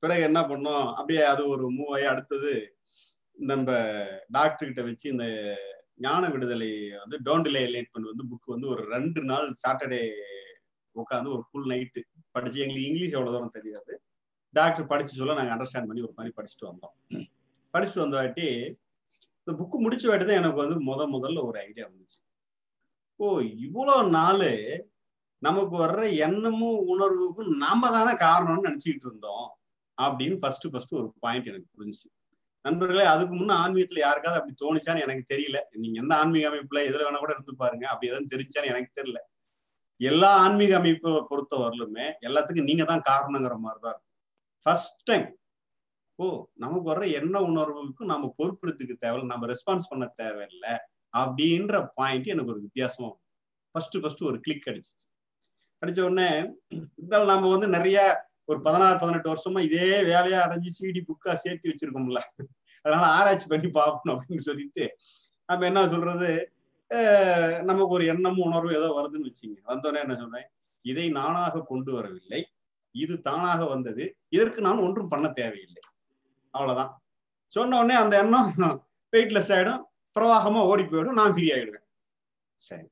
பிறகு என்ன பண்ணோம் அப்படியே அது ஒரு மூவ் ஆகி அடுத்தது நம்ம டாக்டர் கிட்ட வச்சு இந்த ஞான விடுதலை வந்து டோன்ட் டிலே என்லைட்மெண்ட் வந்து புக் வந்து ஒரு ரெண்டு நாள் சாட்டர்டே உட்காந்து ஒரு ஃபுல் நைட்டு படிச்சு எங்களுக்கு இங்கிலீஷ் எவ்வளவு தூரம் தெரியாது டாக்டர் படிச்சு சொல்ல நாங்கள் அண்டர்ஸ்டாண்ட் பண்ணி ஒரு மாதிரி படிச்சுட்டு வந்தோம் படிச்சுட்டு வந்த வாட்டி இந்த புக்கு முடிச்ச வாட்டி தான் எனக்கு வந்து முத முதல்ல ஒரு ஐடியா வந்துச்சு ஓ இவ்வளோ நாள் நமக்கு வர்ற எண்ணமும் உணர்வுக்கும் நாம தானே காரணம்னு நினைச்சுக்கிட்டு இருந்தோம் அப்படின்னு ஃபர்ஸ்ட் ஃபர்ஸ்ட் ஒரு பாயிண்ட் எனக்கு புரிஞ்சுச்சு நண்பர்களே அதுக்கு முன்ன ஆன்மீகத்துல யாருக்காவது அப்படி தோணுச்சான்னு எனக்கு தெரியல நீங்க எந்த ஆன்மீக அமைப்புல எதுல வேணா கூட இருந்து பாருங்க அப்படி எதுவும் தெரிஞ்சான்னு எனக்கு தெரியல எல்லா ஆன்மீக அமைப்பை பொறுத்த வரலுமே எல்லாத்துக்கும் நீங்க தான் காரணங்கிற மாதிரி தான் இருக்கும் ஃபர்ஸ்ட் டைம் ஓ நமக்கு வர்ற என்ன உணர்வுக்கும் நம்ம பொறுப்பெடுத்துக்க தேவையில்ல நம்ம ரெஸ்பான்ஸ் பண்ண தேவையில்லை அப்படின்ற பாயிண்ட் எனக்கு ஒரு வித்தியாசமா ஃபர்ஸ்ட் ஃபர்ஸ்ட் ஒரு கிளிக் அடிச்சிச்சு அடிச்ச உடனே இருந்தாலும் நம்ம வந்து நிறைய ஒரு பதினாறு பதினெட்டு வருஷமா இதே வேலையா அடைஞ்சு சிடி புக்கா சேர்த்து வச்சிருக்கோம்ல அதனால ஆராய்ச்சி பண்ணி பார்க்கணும் அப்படின்னு சொல்லிட்டு நம்ம என்ன சொல்றது நமக்கு ஒரு எண்ணமும் உணர்வும் ஏதோ வருதுன்னு வச்சுங்க வந்தோடனே என்ன சொன்னேன் இதை நானாக கொண்டு வரவில்லை இது தானாக வந்தது இதற்கு நான் ஒன்றும் பண்ண தேவையில்லை அவ்வளவுதான் சொன்ன உடனே அந்த எண்ணம் வெயிட்லெஸ் ஆயிடும் பிரவாகமா ஓடி போயிடும் நான் ஃப்ரீ ஆயிடுவேன் சரி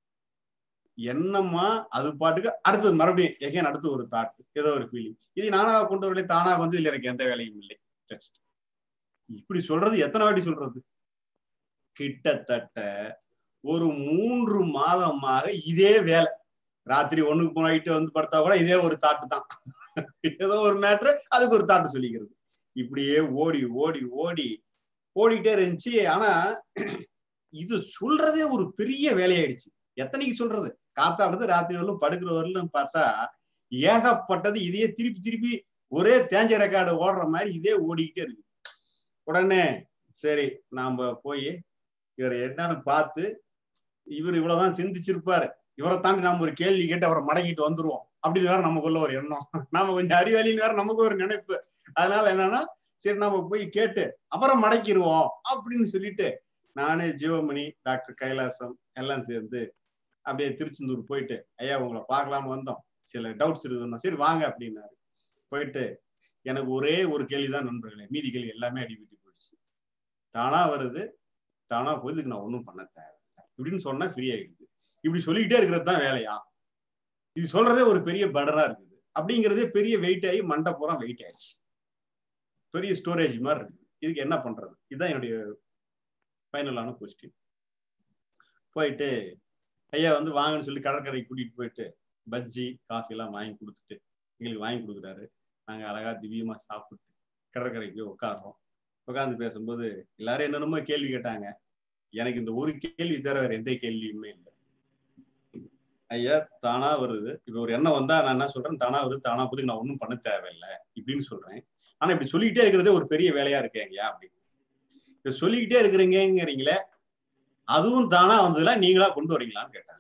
என்னம்மா அது பாட்டுக்கு அடுத்தது மறுபடியும் எகேன் அடுத்து ஒரு தாட் ஏதோ ஒரு ஃபீலிங் இது நானாக கொண்டு வரலை தானாக வந்து இதுல எனக்கு எந்த வேலையும் இல்லை இப்படி சொல்றது எத்தனை வாட்டி சொல்றது கிட்டத்தட்ட ஒரு மூன்று மாதமாக இதே வேலை ராத்திரி ஒண்ணுக்கு போயிட்டு வந்து படுத்தா கூட இதே ஒரு தாட்டு தான் ஏதோ ஒரு மேட்ரு அதுக்கு ஒரு தாட்டு சொல்லிக்கிறது இப்படியே ஓடி ஓடி ஓடி ஓடிட்டே இருந்துச்சு ஆனா இது சொல்றதே ஒரு பெரிய வேலையாயிடுச்சு எத்தனைக்கு சொல்றது காத்தாடுறது ராத்திரி வரலும் படுக்கிற வரலும் பார்த்தா ஏகப்பட்டது இதையே திருப்பி திருப்பி ஒரே தேஞ்ச ரெக்கார்டு ஓடுற மாதிரி இதே ஓடிக்கிட்டே இருக்கு உடனே சரி நாம போய் இவர் என்னன்னு பார்த்து இவர் இவ்வளவுதான் சிந்திச்சிருப்பாரு இவரை தாண்டி நம்ம ஒரு கேள்வி கேட்டு அவரை மடங்கிட்டு வந்துருவோம் அப்படின்னு வேற நமக்குள்ள ஒரு எண்ணம் நாம கொஞ்சம் அறிவாளின்னு வேற நமக்கு ஒரு நினைப்பு அதனால என்னன்னா சரி நாம போய் கேட்டு அப்புறம் மடக்கிடுவோம் அப்படின்னு சொல்லிட்டு நானு ஜீவமணி டாக்டர் கைலாசம் எல்லாம் சேர்ந்து அப்படியே திருச்செந்தூர் போயிட்டு ஐயா உங்களை பார்க்கலாம வந்தோம் சில டவுட்ஸ் இருக்குதுன்னா சரி வாங்க அப்படின்னாரு போயிட்டு எனக்கு ஒரே ஒரு கேள்விதான் நண்பர்களே மீதி கேள்வி எல்லாமே அடிபட்டு போயிடுச்சு தானா வருது தானா போய் இதுக்கு நான் ஒன்றும் பண்ண தேவையில்லை இப்படின்னு சொன்னா ஃப்ரீ ஆகிடுது இப்படி சொல்லிக்கிட்டே இருக்கிறது தான் வேலையா இது சொல்றதே ஒரு பெரிய படரா இருக்குது அப்படிங்கிறதே பெரிய வெயிட் ஆகி மண்டை பூரா வெயிட் ஆயிடுச்சு பெரிய ஸ்டோரேஜ் மாதிரி இருக்குது இதுக்கு என்ன பண்றது இதுதான் என்னுடைய ஃபைனலான கொஸ்டின் போயிட்டு ஐயா வந்து வாங்கன்னு சொல்லி கடற்கரைக்கு கூட்டிட்டு போயிட்டு பஜ்ஜி காஃபி எல்லாம் வாங்கி கொடுத்துட்டு எங்களுக்கு வாங்கி கொடுக்குறாரு நாங்க அழகா திவ்யமா சாப்பிட்டு கடற்கரைக்கு போய் உட்காடுறோம் உட்காந்து பேசும்போது எல்லாரும் என்னென்னமோ கேள்வி கேட்டாங்க எனக்கு இந்த ஒரு கேள்வி தவிர வேற எந்த கேள்வியுமே இல்லை ஐயா தானா வருது இப்ப ஒரு எண்ணம் வந்தா நான் என்ன சொல்றேன் தானா வருது தானா போது நான் ஒன்றும் பண்ண தேவையில்லை இப்படின்னு சொல்றேன் ஆனா இப்படி சொல்லிக்கிட்டே இருக்கிறதே ஒரு பெரிய வேலையா இருக்கேங்கய்யா அப்படின்னு இப்ப சொல்லிக்கிட்டே இருக்கிறீங்கிறீங்களே அதுவும் தானா வந்ததுல நீங்களா கொண்டு வரீங்களான்னு கேட்டார்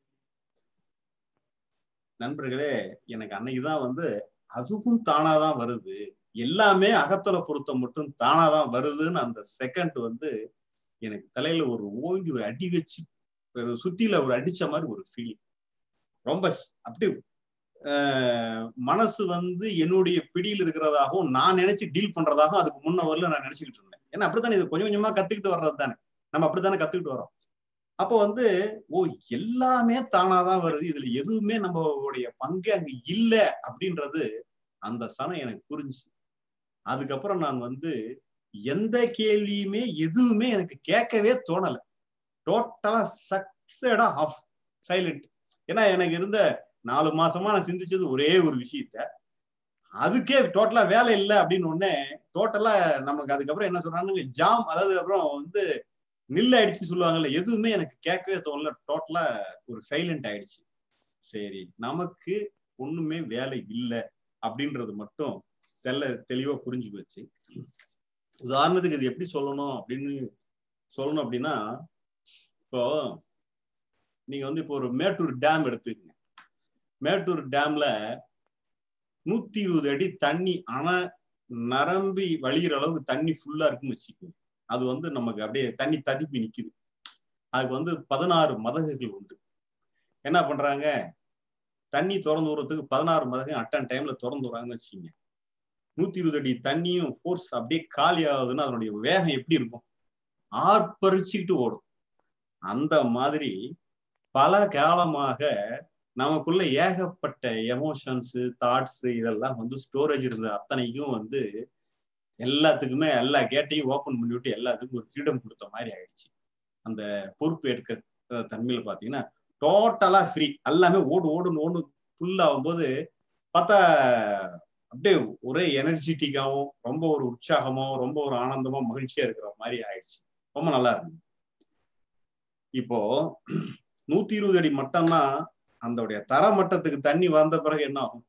நண்பர்களே எனக்கு அன்னைக்குதான் வந்து அதுவும் தானாதான் வருது எல்லாமே அகத்தல பொருத்தம் மட்டும் தானாதான் வருதுன்னு அந்த செகண்ட் வந்து எனக்கு தலையில ஒரு ஓங்கி ஒரு அடி வச்சு சுத்தில ஒரு அடிச்ச மாதிரி ஒரு ஃபீலிங் ரொம்ப அப்படி மனசு வந்து என்னுடைய பிடியில் இருக்கிறதாகவும் நான் நினைச்சு டீல் பண்றதாகவும் அதுக்கு முன்ன வரல நான் நினைச்சுக்கிட்டு இருந்தேன் ஏன்னா அப்படித்தானே இது கொஞ்சம் கொஞ்சமா கத்துக்கிட்டு வர்றது தானே நம்ம அப்படித்தானே கத்துக்கிட்டு வரோம் அப்போ வந்து ஓ எல்லாமே தானாதான் வருது இதுல எதுவுமே நம்மளுடைய பங்கு அங்க இல்லை அப்படின்றது அந்த சனம் எனக்கு புரிஞ்சு அதுக்கப்புறம் நான் வந்து எந்த கேள்வியுமே எதுவுமே எனக்கு கேட்கவே தோணல டோட்டலா சக்சடா ஆஃப் சைலண்ட் ஏன்னா எனக்கு இருந்த நாலு மாசமா நான் சிந்திச்சது ஒரே ஒரு விஷயத்த அதுக்கே டோட்டலா வேலை இல்லை அப்படின்னு ஒன்னே டோட்டலா நமக்கு அதுக்கப்புறம் என்ன சொல்றாங்க ஜாம் அதாவது அப்புறம் வந்து நில் ஆயிடுச்சுன்னு சொல்லுவாங்கல்ல எதுவுமே எனக்கு கேட்கவே தோணல டோட்டலா ஒரு சைலண்ட் ஆயிடுச்சு சரி நமக்கு ஒண்ணுமே வேலை இல்லை அப்படின்றது மட்டும் தெல்ல தெளிவா புரிஞ்சு போச்சு உதாரணத்துக்கு இது எப்படி சொல்லணும் அப்படின்னு சொல்லணும் அப்படின்னா இப்போ நீங்க வந்து இப்போ ஒரு மேட்டூர் டேம் எடுத்துக்கங்க மேட்டூர் டேம்ல நூத்தி இருபது அடி தண்ணி ஆனா நரம்பி வழிகிற அளவுக்கு தண்ணி ஃபுல்லா இருக்குன்னு வச்சுக்கோங்க அது வந்து நமக்கு அப்படியே தண்ணி ததுப்பி நிக்குது அதுக்கு வந்து பதினாறு மதகுகள் உண்டு என்ன பண்றாங்க தண்ணி திறந்து விடுறதுக்கு பதினாறு மதகு அட்டன் டைம்ல திறந்து விடுறாங்கன்னு வச்சுக்கோங்க நூத்தி இருபது அடி தண்ணியும் ஃபோர்ஸ் அப்படியே காலி ஆகுதுன்னா அதனுடைய வேகம் எப்படி இருக்கும் ஆர்ப்பரிச்சுக்கிட்டு ஓடும் அந்த மாதிரி பல காலமாக நமக்குள்ள ஏகப்பட்ட எமோஷன்ஸ் தாட்ஸ் இதெல்லாம் வந்து ஸ்டோரேஜ் இருந்த அத்தனைக்கும் வந்து எல்லாத்துக்குமே எல்லா கேட்டையும் ஓப்பன் பண்ணிவிட்டு எல்லாத்துக்கும் ஒரு ஃப்ரீடம் கொடுத்த மாதிரி ஆயிடுச்சு அந்த பொறுப்பு எடுக்க தன்மையில பாத்தீங்கன்னா டோட்டலா ஃப்ரீ எல்லாமே ஓடு ஓடுன்னு ஓடு ஃபுல் ஆகும்போது பார்த்தா அப்படியே ஒரே எனர்ஜெட்டிக்காவும் ரொம்ப ஒரு உற்சாகமாவும் ரொம்ப ஒரு ஆனந்தமா மகிழ்ச்சியா இருக்கிற மாதிரி ஆயிடுச்சு ரொம்ப நல்லா இருந்தது இப்போ நூத்தி இருபது அடி மட்டம்னா அந்த தர மட்டத்துக்கு தண்ணி வந்த பிறகு என்ன ஆகும்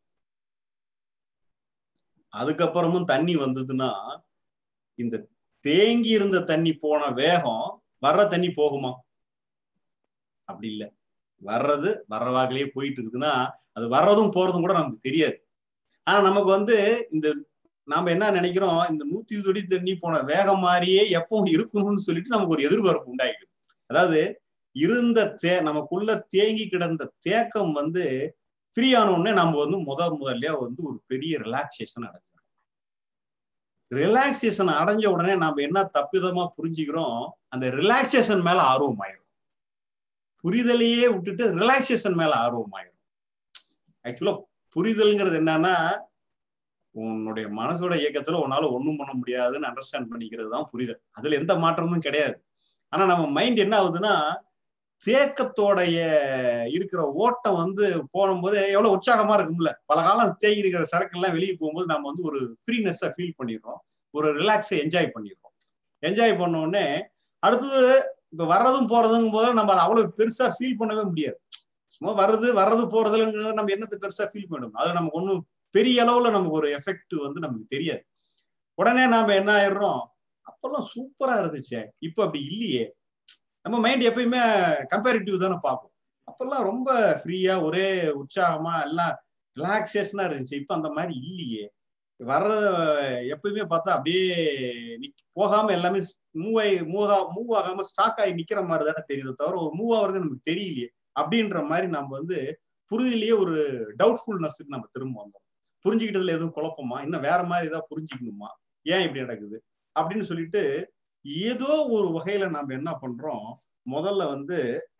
அதுக்கப்புறமும் தண்ணி வந்ததுன்னா இந்த தேங்கி இருந்த தண்ணி போன வேகம் வர்ற தண்ணி போகுமா அப்படி இல்லை வர்றது வர்றவாகலேயே போயிட்டு இருக்குதுன்னா அது வர்றதும் போறதும் கூட நமக்கு தெரியாது ஆனா நமக்கு வந்து இந்த நாம என்ன நினைக்கிறோம் இந்த நூத்தி இருபது அடி தண்ணி போன வேகம் மாதிரியே எப்பவும் இருக்கணும்னு சொல்லிட்டு நமக்கு ஒரு எதிர்பார்ப்பு உண்டாயிடுது அதாவது இருந்த தே நமக்குள்ள தேங்கி கிடந்த தேக்கம் வந்து ஃப்ரீ ஆன உடனே நம்ம வந்து முத முதல்ல வந்து ஒரு பெரிய ரிலாக்ஸேஷன் அடைஞ்சோம் ரிலாக்ஸேஷன் அடைஞ்ச உடனே நாம என்ன தப்பிதமா புரிஞ்சுக்கிறோம் அந்த ரிலாக்ஸேஷன் மேல ஆர்வம் ஆயிரும் புரிதலையே விட்டுட்டு ரிலாக்ஸேஷன் மேல ஆர்வம் ஆயிரும் ஆக்சுவலா புரிதல்ங்கிறது என்னன்னா உன்னுடைய மனசோட இயக்கத்துல உன்னால ஒண்ணும் பண்ண முடியாதுன்னு அண்டர்ஸ்டாண்ட் பண்ணிக்கிறது தான் புரிதல் அதுல எந்த மாற்றமும் கிடையாது ஆனா நம்ம மைண்ட் என்ன ஆகுதுன்னா தேக்கத்தோடைய இருக்கிற ஓட்டம் வந்து போகும்போது எவ்வளவு உற்சாகமா இருக்கும்ல பல காலம் தேங்கி இருக்கிற சரக்கு எல்லாம் வெளியே போகும்போது நம்ம வந்து ஒரு ஃப்ரீனஸ்ஸை ஃபீல் பண்ணிடுறோம் ஒரு ரிலாக்ஸை என்ஜாய் பண்ணிடுறோம் என்ஜாய் பண்ண உடனே அடுத்தது இப்ப வர்றதும் போறதுங்கும் போது நம்ம அதை அவ்வளவு பெருசா ஃபீல் பண்ணவே முடியாது சும்மா வர்றது வர்றது போறதுங்கிறத நம்ம என்னத்தை பெருசா ஃபீல் பண்ணணும் அது நமக்கு ஒன்றும் பெரிய அளவுல நமக்கு ஒரு எஃபெக்ட் வந்து நமக்கு தெரியாது உடனே நாம என்ன ஆயிடுறோம் அப்பெல்லாம் சூப்பரா இருந்துச்சே இப்ப அப்படி இல்லையே நம்ம மைண்ட் எப்பயுமே கம்பேரிட்டிவ் தானே பார்ப்போம் அப்பெல்லாம் ரொம்ப ஃப்ரீயா ஒரே உற்சாகமா எல்லாம் ரிலாக்ஸேஷனா இருந்துச்சு இப்ப அந்த மாதிரி இல்லையே வர்றத எப்பயுமே பார்த்தா அப்படியே போகாம எல்லாமே மூவ் ஆகி மூவ் மூவ் ஆகாம ஸ்டாக் ஆகி நிக்கிற மாதிரி தானே தெரியுது தவிர ஒரு மூவ் ஆகுறது நமக்கு தெரியலையே அப்படின்ற மாதிரி நம்ம வந்து புரிதலையே ஒரு டவுட்ஃபுல்னஸ்க்கு நம்ம திரும்ப வந்தோம் புரிஞ்சுக்கிட்டதுல எதுவும் குழப்பமா இன்னும் வேற மாதிரி ஏதாவது புரிஞ்சுக்கணுமா ஏன் இப்படி நடக்குது அப்படின்னு சொல்லிட்டு ஏதோ ஒரு வகையில நாம என்ன பண்றோம் முதல்ல வந்து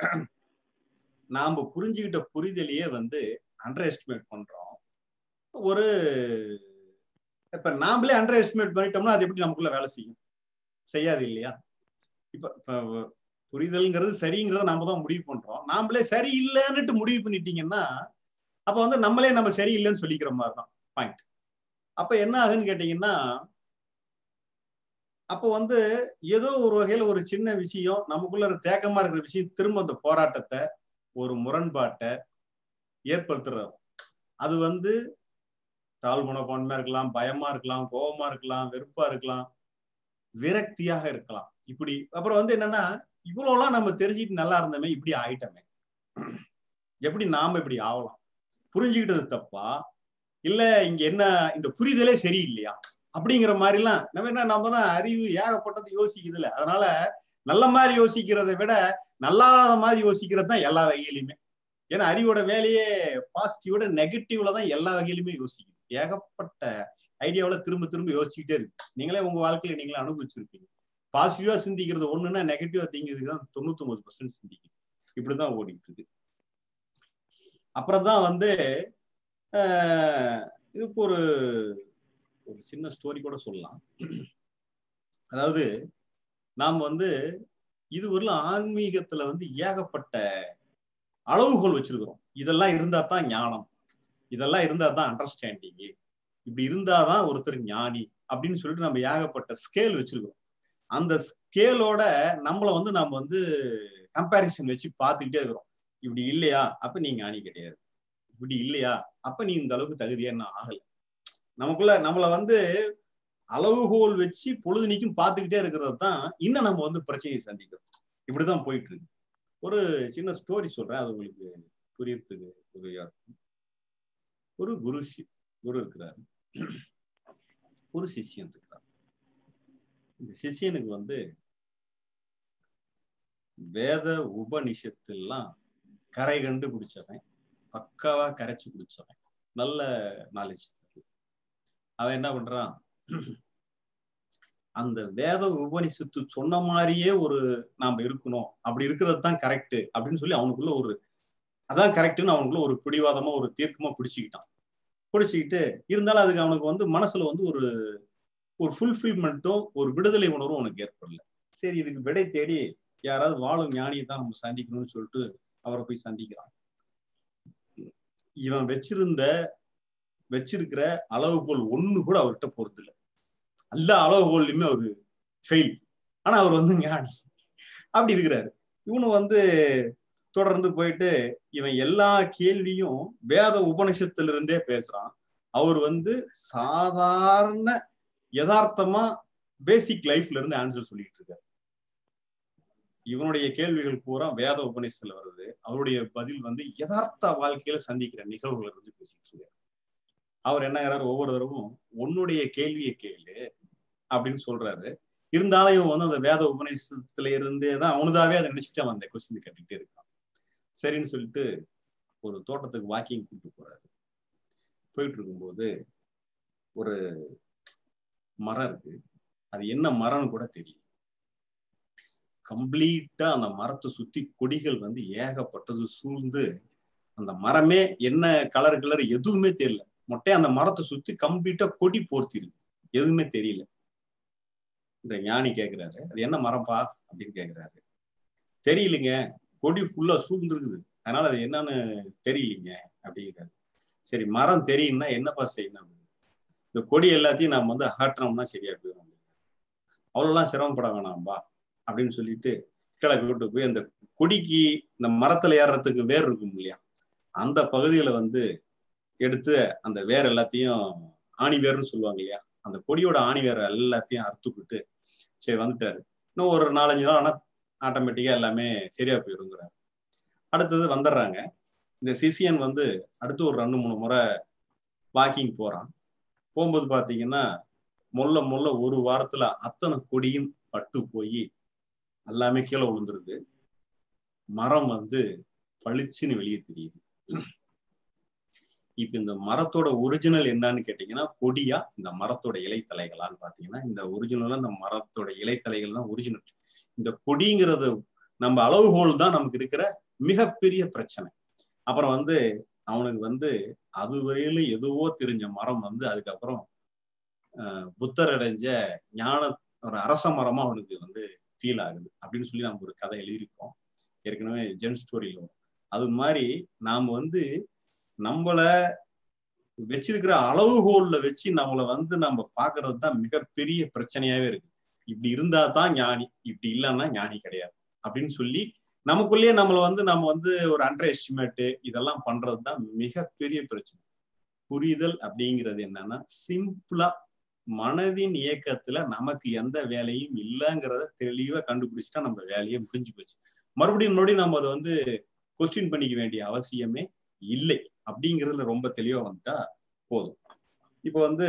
நாம புரிஞ்சுக்கிட்ட புரிதலையே வந்து அண்டர் எஸ்டிமேட் பண்றோம் ஒரு இப்ப நாமளே அண்டர் எஸ்டிமேட் பண்ணிட்டோம்னா அது எப்படி நமக்குள்ள வேலை செய்யும் செய்யாது இல்லையா இப்ப இப்ப புரிதல்ங்கிறது சரிங்கிறத நாம தான் முடிவு பண்றோம் நாமளே சரி இல்லைன்னுட்டு முடிவு பண்ணிட்டீங்கன்னா அப்ப வந்து நம்மளே நம்ம சரியில்லைன்னு சொல்லிக்கிற மாதிரி தான் பாயிண்ட் அப்ப என்ன ஆகுன்னு கேட்டீங்கன்னா அப்போ வந்து ஏதோ ஒரு வகையில ஒரு சின்ன விஷயம் நமக்குள்ள ஒரு தேக்கமா இருக்கிற விஷயம் திரும்ப அந்த போராட்டத்தை ஒரு முரண்பாட்டை ஏற்படுத்துறது அது வந்து தாழ் மனப்பான்மையா இருக்கலாம் பயமா இருக்கலாம் கோபமா இருக்கலாம் வெறுப்பா இருக்கலாம் விரக்தியாக இருக்கலாம் இப்படி அப்புறம் வந்து என்னன்னா இவ்வளவுலாம் நம்ம தெரிஞ்சுட்டு நல்லா இருந்தோமே இப்படி ஆயிட்டமே எப்படி நாம இப்படி ஆகலாம் புரிஞ்சுக்கிட்டது தப்பா இல்ல இங்க என்ன இந்த புரிதலே சரியில்லையா அப்படிங்கிற மாதிரிலாம் நம்ம என்ன நம்ம தான் அறிவு ஏகப்பட்டது யோசிக்குதுல்ல அதனால நல்ல மாதிரி யோசிக்கிறதை விட நல்லாத மாதிரி யோசிக்கிறது தான் எல்லா வகையிலுமே ஏன்னா அறிவோட வேலையே பாசிட்டிவோட நெகட்டிவ்ல தான் எல்லா வகையிலுமே யோசிக்குது ஏகப்பட்ட ஐடியாவில திரும்ப திரும்ப யோசிச்சுக்கிட்டே இருக்கு நீங்களே உங்க வாழ்க்கையில நீங்களே அனுபவிச்சிருப்பீங்க பாசிட்டிவா சிந்திக்கிறது ஒண்ணுன்னா நெகட்டிவா திங்கிறதுக்கு தான் தொண்ணூத்தி ஒன்பது பர்சன்ட் சிந்திக்குது இப்படிதான் ஓடிட்டு இருக்கு அப்புறம் தான் வந்து இதுக்கு ஒரு ஒரு சின்ன ஸ்டோரி கூட சொல்லலாம் அதாவது நாம் வந்து இதுவரையிலும் ஆன்மீகத்துல வந்து ஏகப்பட்ட அளவுகோல் வச்சிருக்கிறோம் இதெல்லாம் இருந்தா தான் ஞானம் இதெல்லாம் இருந்தா தான் அண்டர்ஸ்டாண்டிங் இப்படி இருந்தாதான் ஒருத்தர் ஞானி அப்படின்னு சொல்லிட்டு நம்ம ஏகப்பட்ட ஸ்கேல் வச்சிருக்கிறோம் அந்த ஸ்கேலோட நம்மளை வந்து நம்ம வந்து கம்பேரிசன் வச்சு பார்த்துக்கிட்டே இருக்கிறோம் இப்படி இல்லையா அப்ப நீ ஞானி கிடையாது இப்படி இல்லையா அப்ப நீ இந்த அளவுக்கு தகுதியா என்ன ஆகல நமக்குள்ள நம்மளை வந்து அளவுகோல் வச்சு பொழுதுனிக்கும் பார்த்துக்கிட்டே இருக்கிறது தான் இன்னும் நம்ம வந்து பிரச்சனையை சந்திக்கிறோம் இப்படிதான் போயிட்டு இருக்கு ஒரு சின்ன ஸ்டோரி சொல்றேன் அது உங்களுக்கு புரியறதுக்கு உதவியா இருக்கும் ஒரு குரு குரு இருக்கிறார் ஒரு சிஷ்யன் இருக்கிறார் இந்த சிஷ்யனுக்கு வந்து வேத உபனிஷத்துலாம் கரை கண்டு பிடிச்சவன் பக்காவா கரைச்சு குடிச்சவன் நல்ல நாலேஜ் அவன் என்ன பண்றான் அந்த வேத உபனிஷத்து சொன்ன மாதிரியே ஒரு நாம இருக்கணும் அப்படி இருக்கிறது தான் கரெக்ட் அப்படின்னு சொல்லி அவனுக்குள்ள ஒரு அதான் கரெக்ட்னு அவனுக்குள்ள ஒரு பிடிவாதமா ஒரு தீர்க்கமா பிடிச்சிக்கிட்டான் பிடிச்சிக்கிட்டு இருந்தாலும் அதுக்கு அவனுக்கு வந்து மனசுல வந்து ஒரு ஒரு ஃபுல்ஃபில்மெண்ட்டும் ஒரு விடுதலை உணர்வும் அவனுக்கு ஏற்படல சரி இதுக்கு விடை தேடி யாராவது வாழும் ஞானியை தான் நம்ம சந்திக்கணும்னு சொல்லிட்டு அவரை போய் சந்திக்கிறான் இவன் வச்சிருந்த வச்சிருக்கிற அளவுகோல் ஒண்ணு கூட அவர்கிட்ட போறது இல்லை எல்லா அளவுகோல்லையுமே அவரு ஃபெயில் ஆனா அவர் வந்து ஞானி அப்படி இருக்கிறாரு இவனு வந்து தொடர்ந்து போயிட்டு இவன் எல்லா கேள்வியும் வேத உபனிஷத்துல இருந்தே பேசுறான் அவர் வந்து சாதாரண யதார்த்தமா பேசிக் லைஃப்ல இருந்து ஆன்சர் சொல்லிட்டு இருக்காரு இவனுடைய கேள்விகள் பூரா வேத உபநிஷத்துல வருது அவருடைய பதில் வந்து யதார்த்த வாழ்க்கையில சந்திக்கிற நிகழ்வுகளை இருந்து பேசிட்டு இருக்காரு அவர் என்னங்கிறாரு ஒவ்வொரு தடவும் உன்னுடைய கேள்வியை கேளு அப்படின்னு சொல்றாரு இருந்தாலும் இவன் வந்து அந்த வேத உபநிஷத்துல இருந்தே தான் அவனுதாவே அதை நினைச்சுட்டு அவன் அந்த கொஸ்டின் கேட்டுக்கிட்டே இருக்கான் சரின்னு சொல்லிட்டு ஒரு தோட்டத்துக்கு வாக்கிங் கூப்பிட்டு போறாரு போயிட்டு இருக்கும்போது ஒரு மரம் இருக்கு அது என்ன மரம்னு கூட தெரியும் கம்ப்ளீட்டா அந்த மரத்தை சுத்தி கொடிகள் வந்து ஏகப்பட்டது சூழ்ந்து அந்த மரமே என்ன கலர் கலர் எதுவுமே தெரியல மொட்டையா அந்த மரத்தை சுத்தி கம்ப்ளீட்டா கொடி போர்த்தி இருக்கு எதுவுமே தெரியல இந்த ஞானி கேக்குறாரு அது என்ன மரம்பா அப்படின்னு கேக்குறாரு தெரியலைங்க கொடி ஃபுல்லா சூழ்ந்துருக்குது அதனால அது என்னன்னு தெரியலீங்க அப்படிங்கிறாரு சரி மரம் தெரியும்னா என்னப்பா செய்யணும் இந்த கொடி எல்லாத்தையும் நம்ம வந்து அகற்றோம்னா சரியா போயிடும் அவ்வளோலாம் சிரமப்பட வேணாம்பா அப்படின்னு சொல்லிட்டு கீழே கூட்டு போய் அந்த கொடிக்கு இந்த மரத்துல ஏறுறதுக்கு வேர் இருக்கும் இல்லையா அந்த பகுதியில வந்து எடுத்து அந்த வேர் எல்லாத்தையும் ஆணி வேர்னு சொல்லுவாங்க இல்லையா அந்த கொடியோட ஆணி வேர் எல்லாத்தையும் அறுத்துக்கிட்டு சரி வந்துட்டாரு இன்னும் ஒரு நாலஞ்சு நாள் ஆனா ஆட்டோமேட்டிக்கா எல்லாமே சரியா போயிருங்கிறாரு அடுத்தது வந்துடுறாங்க இந்த சிசியன் வந்து அடுத்து ஒரு ரெண்டு மூணு முறை வாக்கிங் போறான் போகும்போது பாத்தீங்கன்னா மொல்ல மொல்ல ஒரு வாரத்துல அத்தனை கொடியும் பட்டு போய் எல்லாமே கீழே விழுந்துருது மரம் வந்து பளிச்சுன்னு வெளியே தெரியுது இப்ப இந்த மரத்தோட ஒரிஜினல் என்னன்னு கேட்டீங்கன்னா கொடியா இந்த மரத்தோட இலைத்தலைகளான்னு பாத்தீங்கன்னா இந்த ஒரிஜினலா இந்த மரத்தோட இலைத்தலைகள் தான் ஒரிஜினல் இந்த கொடிங்கிறது நம்ம அளவுகோல் தான் நமக்கு இருக்கிற மிகப்பெரிய பிரச்சனை அப்புறம் வந்து அவனுக்கு வந்து அது வரையிலும் எதுவோ தெரிஞ்ச மரம் வந்து அதுக்கப்புறம் புத்தர் அடைஞ்ச ஞான ஒரு அரச மரமா அவனுக்கு வந்து ஃபீல் ஆகுது அப்படின்னு சொல்லி நம்ம ஒரு கதை எழுதியிருக்கோம் ஏற்கனவே ஜென் ஸ்டோரியில அது மாதிரி நாம வந்து நம்மள வச்சிருக்கிற அளவுகோல்ல வச்சு நம்மளை வந்து நம்ம பாக்குறது தான் மிகப்பெரிய பிரச்சனையாவே இருக்கு இப்படி இருந்தா தான் ஞானி இப்படி இல்லைன்னா ஞானி கிடையாது அப்படின்னு சொல்லி நமக்குள்ளேயே நம்மளை வந்து நம்ம வந்து ஒரு அண்டர் எஸ்டிமேட்டு இதெல்லாம் பண்றது தான் மிகப்பெரிய பிரச்சனை புரிதல் அப்படிங்கிறது என்னன்னா சிம்பிளா மனதின் இயக்கத்துல நமக்கு எந்த வேலையும் இல்லைங்கிறத தெளிவா கண்டுபிடிச்சிட்டா நம்ம வேலையே முடிஞ்சு போச்சு மறுபடியும் மறுபடியும் நம்ம அதை வந்து கொஸ்டின் பண்ணிக்க வேண்டிய அவசியமே இல்லை அப்படிங்கிறதுல ரொம்ப தெளிவா வந்துட்டா போதும் இப்போ வந்து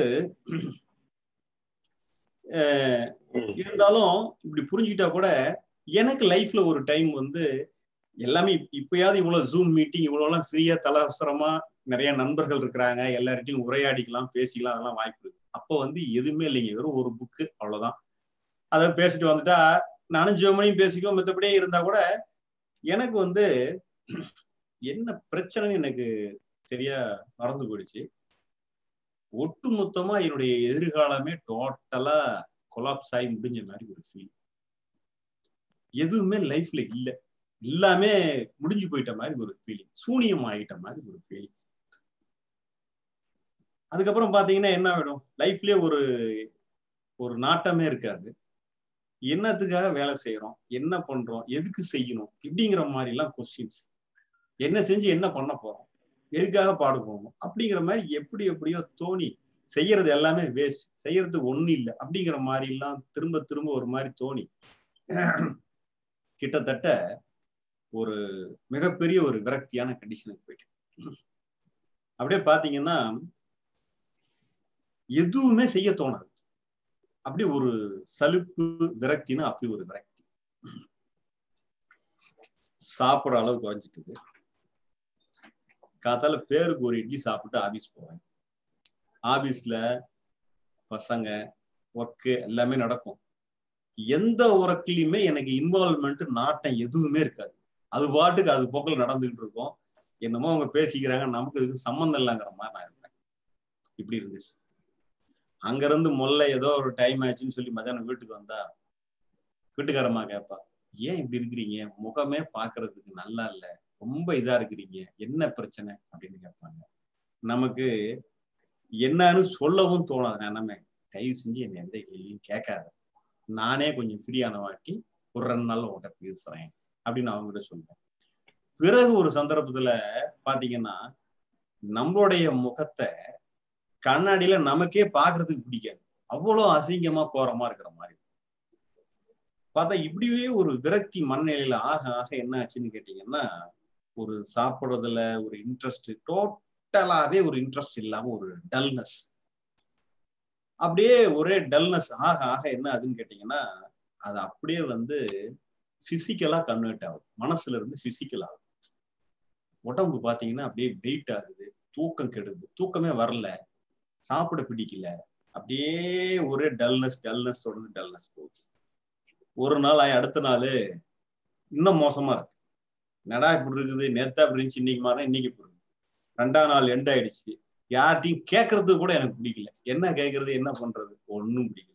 இருந்தாலும் இப்படி புரிஞ்சுக்கிட்டா கூட எனக்கு லைஃப்ல ஒரு டைம் வந்து எல்லாமே இப்பயாவது இவ்வளவு ஜூம் மீட்டிங் இவ்வளவுலாம் ஃப்ரீயா தலவசரமா நிறைய நண்பர்கள் இருக்கிறாங்க எல்லார்ட்டையும் உரையாடிக்கலாம் பேசிக்கலாம் அதெல்லாம் வாய்ப்பு இருக்கு அப்போ வந்து எதுவுமே இல்லைங்க வெறும் ஒரு புக்கு அவ்வளவுதான் அதை பேசிட்டு வந்துட்டா நானும் ஜெர்மனியும் பேசிக்கோ மற்றபடியே இருந்தா கூட எனக்கு வந்து என்ன பிரச்சனைன்னு எனக்கு சரியா மறந்து போயிடுச்சு ஒட்டு மொத்தமா என்னுடைய எதிர்காலமே டோட்டலா கொலாப்ஸ் ஆகி முடிஞ்ச மாதிரி ஒரு ஃபீல் எதுவுமே லைஃப்ல இல்லை எல்லாமே முடிஞ்சு போயிட்ட மாதிரி ஒரு ஃபீலிங் சூனியம் ஆகிட்ட மாதிரி ஒரு ஃபீலிங் அதுக்கப்புறம் பாத்தீங்கன்னா என்ன ஆயிடும் லைஃப்லயே ஒரு ஒரு நாட்டமே இருக்காது என்னத்துக்காக வேலை செய்யறோம் என்ன பண்றோம் எதுக்கு செய்யணும் இப்படிங்கிற மாதிரி எல்லாம் கொஸ்டின்ஸ் என்ன செஞ்சு என்ன பண்ண போறோம் எதுக்காக பாடு போகணும் அப்படிங்கிற மாதிரி எப்படி எப்படியோ தோணி செய்யறது எல்லாமே வேஸ்ட் செய்யறது ஒண்ணு இல்லை அப்படிங்கிற மாதிரி எல்லாம் திரும்ப திரும்ப ஒரு மாதிரி தோணி கிட்டத்தட்ட ஒரு மிகப்பெரிய ஒரு விரக்தியான கண்டிஷனுக்கு போயிட்டேன் அப்படியே பாத்தீங்கன்னா எதுவுமே செய்ய தோணாது அப்படி ஒரு சலுப்பு விரக்தினா அப்படி ஒரு விரக்தி சாப்பிட்ற அளவு குறைஞ்சிட்டு காத்தால பேருக்கு ஒரு இட்லி சாப்பிட்டு ஆபீஸ் போவேன் ஆபீஸ்ல பசங்க ஒர்க்கு எல்லாமே நடக்கும் எந்த ஒர்க்லயுமே எனக்கு இன்வால்மெண்ட் நாட்டம் எதுவுமே இருக்காது அது பாட்டுக்கு அது போக்கில் நடந்துகிட்டு இருக்கும் என்னமோ அவங்க பேசிக்கிறாங்க நமக்கு இதுக்கு சம்மந்தம் இல்லைங்கிற மாதிரி நான் இருப்பேன் இப்படி இருந்துச்சு அங்கிருந்து முல்ல ஏதோ ஒரு டைம் ஆச்சுன்னு சொல்லி மத்தியானம் வீட்டுக்கு வந்தா வீட்டுக்காரம்மா கேட்பா ஏன் இப்படி இருக்கிறீங்க முகமே பாக்குறதுக்கு நல்லா இல்ல ரொம்ப இதா இருக்கிறீங்க என்ன பிரச்சனை அப்படின்னு கேட்பாங்க நமக்கு என்னன்னு சொல்லவும் தோணாது என்னமே தயவு செஞ்சு என்ன எந்த கேள்வியும் கேட்காத நானே கொஞ்சம் ஃப்ரீயான வாட்டி ஒரு ரெண்டு நாள்ல உன்கிட்ட பேசுறேன் அப்படின்னு அவங்ககிட்ட சொல்லுவேன் பிறகு ஒரு சந்தர்ப்பத்துல பாத்தீங்கன்னா நம்மளுடைய முகத்தை கண்ணாடியில நமக்கே பாக்குறதுக்கு பிடிக்காது அவ்வளோ அசிங்கமா கோரமா இருக்கிற மாதிரி பார்த்தா இப்படியே ஒரு விரக்தி மனநிலையில ஆக ஆக என்ன ஆச்சுன்னு கேட்டீங்கன்னா ஒரு சாப்பிடுறதுல ஒரு இன்ட்ரெஸ்ட் டோட்டலாவே ஒரு இன்ட்ரெஸ்ட் இல்லாம ஒரு டல்னஸ் அப்படியே ஒரே டல்னஸ் ஆக ஆக என்ன ஆகுதுன்னு கேட்டீங்கன்னா அது அப்படியே வந்து பிசிக்கலா கன்வெர்ட் ஆகுது மனசுல இருந்து பிசிக்கல் ஆகுது உடம்பு பாத்தீங்கன்னா அப்படியே வெயிட் ஆகுது தூக்கம் கெடுது தூக்கமே வரல சாப்பிட பிடிக்கல அப்படியே ஒரே டல்னஸ் டல்னஸ் தொடர்ந்து டல்னஸ் போகுது ஒரு நாள் ஆகி அடுத்த நாள் இன்னும் மோசமா இருக்கு நடா இப்படி இருக்குது நேத்தா இப்படி இருந்துச்சு இன்னைக்கு மாறினா இன்னைக்கு இப்படி இருக்கு ரெண்டாம் நாள் எண்ட் ஆயிடுச்சு யார்ட்டையும் கேட்கறது கூட எனக்கு பிடிக்கல என்ன கேட்கறது என்ன பண்றது ஒன்றும் பிடிக்கல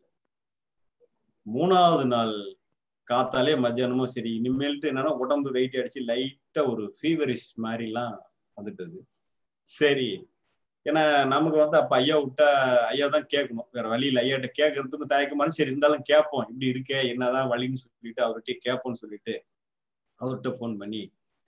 மூணாவது நாள் காத்தாலே மத்தியானமும் சரி இனிமேல்ட்டு என்னன்னா உடம்பு வெயிட் அடிச்சு லைட்டா ஒரு ஃபீவரிஷ் மாதிரிலாம் வந்துட்டது சரி ஏன்னா நமக்கு வந்து அப்ப ஐயா விட்டா ஐயா தான் கேட்கணும் வேற வழியில் ஐயாட்ட கேட்கறதுக்கு தயக்கமான சரி இருந்தாலும் கேட்போம் இப்படி இருக்கே என்னதான் வழின்னு சொல்லிட்டு அவர்கிட்ட கேட்போம்னு சொல்லிட்டு அவர்கிட்ட ஃபோன் பண்ணி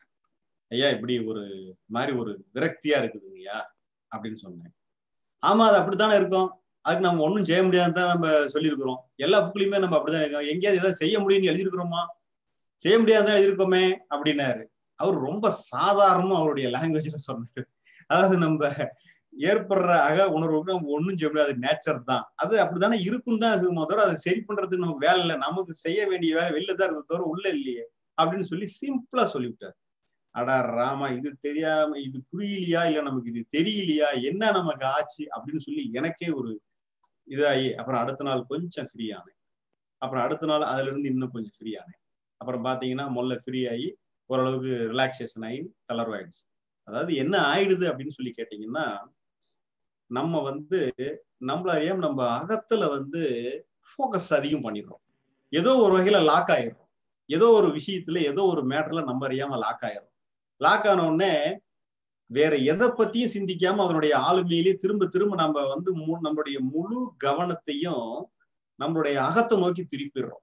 ஐயா இப்படி ஒரு மாதிரி ஒரு விரக்தியா இருக்குதுங்கய்யா அப்படின்னு சொன்னேன் ஆமா அது அப்படித்தானே இருக்கும் அதுக்கு நம்ம ஒன்றும் செய்ய முடியாதுன்னு நம்ம சொல்லியிருக்கிறோம் எல்லா புக்லையுமே நம்ம அப்படிதான் இருக்கோம் எங்கேயாவது ஏதாவது செய்ய முடியும்னு எழுதியிருக்கிறோமா செய்ய முடியாதுதான் எழுதியிருக்கோமே அப்படின்னாரு அவர் ரொம்ப சாதாரணமா அவருடைய லாங்குவேஜ்ல சொன்னாரு அதாவது நம்ம ஏற்படுற அக உணர்வுக்கு நம்ம ஒன்றும் செய்ய முடியாது நேச்சர் தான் அது அப்படித்தானே இருக்குன்னு தான் இருக்குமோ தவிர அதை சரி பண்றதுக்கு நமக்கு வேலை இல்லை நமக்கு செய்ய வேண்டிய வேலை வெளில தான் இருக்கிறத தவிர உள்ள இல்லையே அப்படின்னு சொல்லி சிம்பிளா சொல்லிவிட்டார் அடா ராமா இது தெரியாம இது புரியலையா இல்ல நமக்கு இது தெரியலையா என்ன நமக்கு ஆச்சு அப்படின்னு சொல்லி எனக்கே ஒரு இதாகி அப்புறம் அடுத்த நாள் கொஞ்சம் ஃப்ரீ ஆனேன் அப்புறம் அடுத்த நாள் அதுல இருந்து இன்னும் கொஞ்சம் ஃப்ரீ ஆனேன் அப்புறம் பாத்தீங்கன்னா முதல்ல ஃப்ரீ ஆகி ஓரளவுக்கு ரிலாக்ஸேஷன் ஆகி தளர்வாயிடுச்சு அதாவது என்ன ஆயிடுது அப்படின்னு சொல்லி கேட்டீங்கன்னா நம்ம வந்து நம்மள அறியாம நம்ம அகத்துல வந்து ஃபோக்கஸ் அதிகம் பண்ணிடுறோம் ஏதோ ஒரு வகையில லாக் ஆயிடுறோம் ஏதோ ஒரு விஷயத்துல ஏதோ ஒரு மேட்டர்ல நம்ம அறியாம லாக் ஆயிரும் லாக் ஆன உடனே வேற எதை பத்தியும் சிந்திக்காம அதனுடைய ஆளுமையிலேயே திரும்ப திரும்ப நம்ம வந்து நம்மளுடைய முழு கவனத்தையும் நம்மளுடைய அகத்தை நோக்கி திருப்பிடுறோம்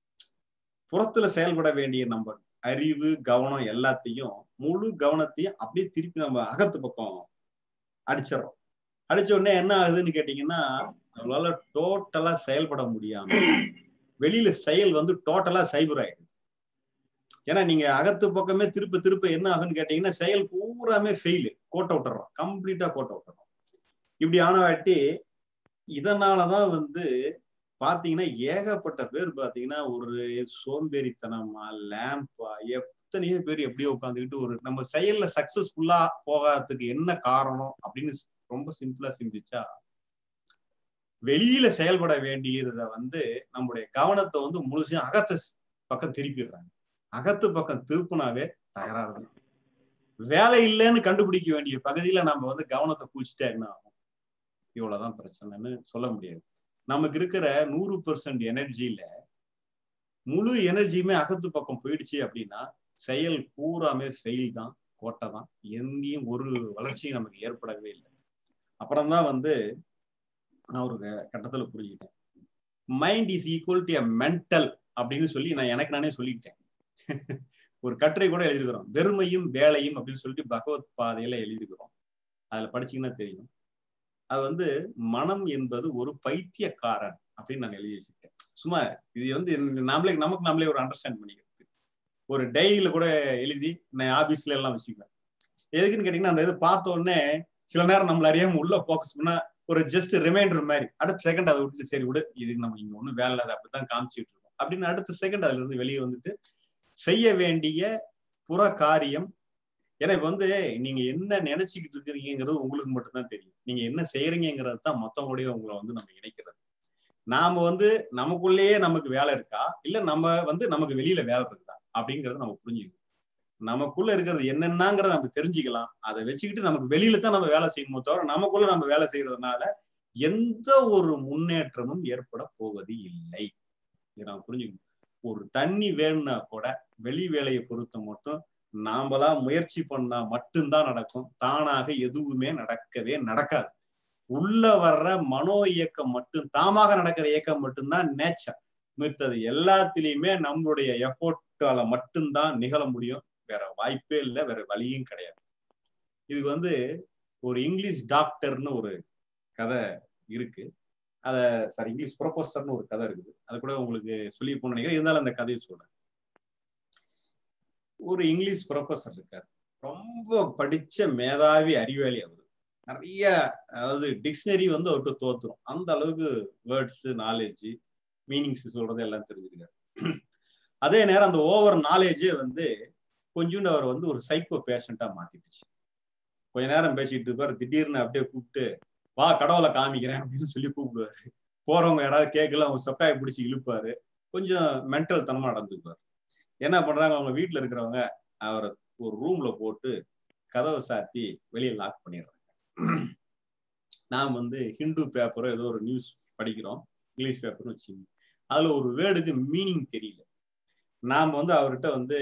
புறத்துல செயல்பட வேண்டிய நம்ம அறிவு கவனம் எல்லாத்தையும் முழு கவனத்தையும் அப்படியே திருப்பி நம்ம அகத்து பக்கம் அடிச்சிடறோம் அடிச்ச உடனே என்ன ஆகுதுன்னு கேட்டீங்கன்னா நம்மளால டோட்டலா செயல்பட முடியாம வெளியில செயல் வந்து டோட்டலா சைபர் ஆயிடுது ஏன்னா நீங்க அகத்து பக்கமே திருப்ப திருப்ப என்ன ஆகுன்னு கேட்டீங்கன்னா செயல் பூராமே ஃபெயிலு கோட்டை விட்டுறோம் கம்ப்ளீட்டா கோட்டை விட்டுறோம் இப்படி ஆன வாட்டி இதனாலதான் வந்து பாத்தீங்கன்னா ஏகப்பட்ட பேர் பாத்தீங்கன்னா ஒரு சோம்பேறித்தனமா லேம்பா எத்தனையோ பேர் எப்படியோ உட்காந்துக்கிட்டு ஒரு நம்ம செயல்ல சக்சஸ்ஃபுல்லா போகாததுக்கு என்ன காரணம் அப்படின்னு ரொம்ப சிம்பிளா சிந்திச்சா வெளியில செயல்பட வேண்டியத வந்து நம்முடைய கவனத்தை வந்து முழுசையும் அகத்த பக்கம் திருப்பிடுறாங்க அகத்து பக்கம் திருப்பினாவே தகராறு வேலை இல்லைன்னு கண்டுபிடிக்க வேண்டிய பகுதியில நம்ம வந்து கவனத்தை பூச்சிட்டா என்ன ஆகும் இவ்வளவுதான் பிரச்சனைன்னு சொல்ல முடியாது நமக்கு இருக்கிற நூறு பெர்சன்ட் எனர்ஜியில முழு எனர்ஜியுமே அகத்து பக்கம் போயிடுச்சு அப்படின்னா செயல் பூராமே ஃபெயில் தான் கோட்டை தான் எங்கேயும் ஒரு வளர்ச்சியும் நமக்கு ஏற்படவே இல்லை அப்புறம்தான் வந்து நான் ஒரு கட்டத்துல புரிஞ்சுக்கிட்டேன் mind is equal to a mental அப்படின்னு சொல்லி நான் எனக்கு நானே சொல்லிக்கிட்டேன் ஒரு கட்டுரை கூட எழுதிருக்கிறோம் வெறுமையும் வேலையும் அப்படின்னு சொல்லிட்டு பகவத் பாதையில எழுதிருக்கிறோம் அதுல படிச்சீங்கன்னா தெரியும் அது வந்து மனம் என்பது ஒரு பைத்தியக்காரன் அப்படின்னு நான் எழுதி வச்சுக்கிட்டேன் சும்மா இது வந்து நாமளே நமக்கு நாமளே ஒரு அண்டர்ஸ்டாண்ட் பண்ணிக்கிறது ஒரு டைரியில கூட எழுதி நான் ஆபீஸ்ல எல்லாம் வச்சுக்குவேன் எதுக்குன்னு கேட்டீங்கன்னா அந்த இது பார்த்த உடனே சில நேரம் நம்மள அறியாம உள்ள போக்கஸ் பண்ணா ஒரு ஜஸ்ட் ரிமைண்டர் மாதிரி அடுத்த செகண்ட் அதை விட்டுட்டு சரி விடு இதுக்கு நம்ம இங்க ஒன்றும் வேலை இல்லை அப்படித்தான் காமிச்சிட்டு இருக்கோம் அப்படின்னு அடுத்த செகண்ட் அதுல இருந்து வெளியே வந்துட்டு செய்ய வேண்டிய புற காரியம் ஏன்னா இப்ப வந்து நீங்க என்ன நினைச்சுக்கிட்டு இருக்கிறீங்கிறது உங்களுக்கு மட்டும்தான் தெரியும் நீங்க என்ன செய்யறீங்கிறது தான் மத்தவங்களுடைய உங்களை வந்து நம்ம இணைக்கிறது நாம வந்து நமக்குள்ளேயே நமக்கு வேலை இருக்கா இல்ல நம்ம வந்து நமக்கு வெளியில வேலை இருக்குதா அப்படிங்கறத நம்ம புரிஞ்சுக்கணும் நமக்குள்ள இருக்கிறது என்னென்னங்கிறத நம்ம தெரிஞ்சுக்கலாம் அதை வச்சுக்கிட்டு நமக்கு வெளியில தான் நம்ம வேலை செய்யணுமோ தவிர நமக்குள்ள நம்ம வேலை செய்யறதுனால எந்த ஒரு முன்னேற்றமும் ஏற்பட போவது இல்லை இதை நம்ம புரிஞ்சுக்கணும் ஒரு தண்ணி வேணும்னா கூட வெளி வேலையை பொறுத்த மட்டும் நாமளா முயற்சி பண்ணா மட்டும்தான் நடக்கும் தானாக எதுவுமே நடக்கவே நடக்காது உள்ள வர்ற மனோ இயக்கம் மட்டும் தாமாக நடக்கிற இயக்கம் மட்டும்தான் நேச்சர் மித்தது எல்லாத்திலையுமே நம்மளுடைய எஃபோர்ட்டால மட்டும்தான் நிகழ முடியும் வேற வாய்ப்பே இல்லை வேற வழியும் கிடையாது இதுக்கு வந்து ஒரு இங்கிலீஷ் டாக்டர்னு ஒரு கதை இருக்கு அத சாரி இங்கிலீஷ் ப்ரொஃபஸர்னு ஒரு கதை இருக்குது அது கூட உங்களுக்கு சொல்லி போன நினைக்கிறேன் இருந்தாலும் அந்த கதையை சொல்றேன் ஒரு இங்கிலீஷ் ப்ரொஃபஸர் இருக்காரு ரொம்ப படிச்ச மேதாவி அறிவாளி அவர் நிறைய அதாவது டிக்ஷனரி வந்து அவர்கிட்ட தோத்துரும் அந்த அளவுக்கு வேர்ட்ஸ் நாலேஜ் மீனிங்ஸ் சொல்றது எல்லாம் தெரிஞ்சிருக்காரு அதே நேரம் அந்த ஓவர் நாலேஜே வந்து கொஞ்சோண்டு அவர் வந்து ஒரு சைக்கோ பேஷண்டா மாத்திடுச்சு கொஞ்ச நேரம் பேசிட்டு இருப்பார் திடீர்னு அப்படியே கூப்பிட்டு வா கடவுளை காமிக்கிறேன் அப்படின்னு சொல்லி கூப்பிடுவாரு போறவங்க யாராவது கேட்கல அவங்க சொக்காயை பிடிச்சி இழுப்பாரு கொஞ்சம் மென்டல் தனமா நடந்துக்குவார் என்ன பண்றாங்க அவங்க வீட்டுல இருக்கிறவங்க அவரை ஒரு ரூம்ல போட்டு கதவை சாத்தி வெளியே லாக் பண்ணிடுறாங்க நாம் வந்து ஹிந்து பேப்பரோ ஏதோ ஒரு நியூஸ் படிக்கிறோம் இங்கிலீஷ் பேப்பர்னு வச்சுக்கோங்க அதுல ஒரு வேர்டுக்கு மீனிங் தெரியல நாம் வந்து அவர்கிட்ட வந்து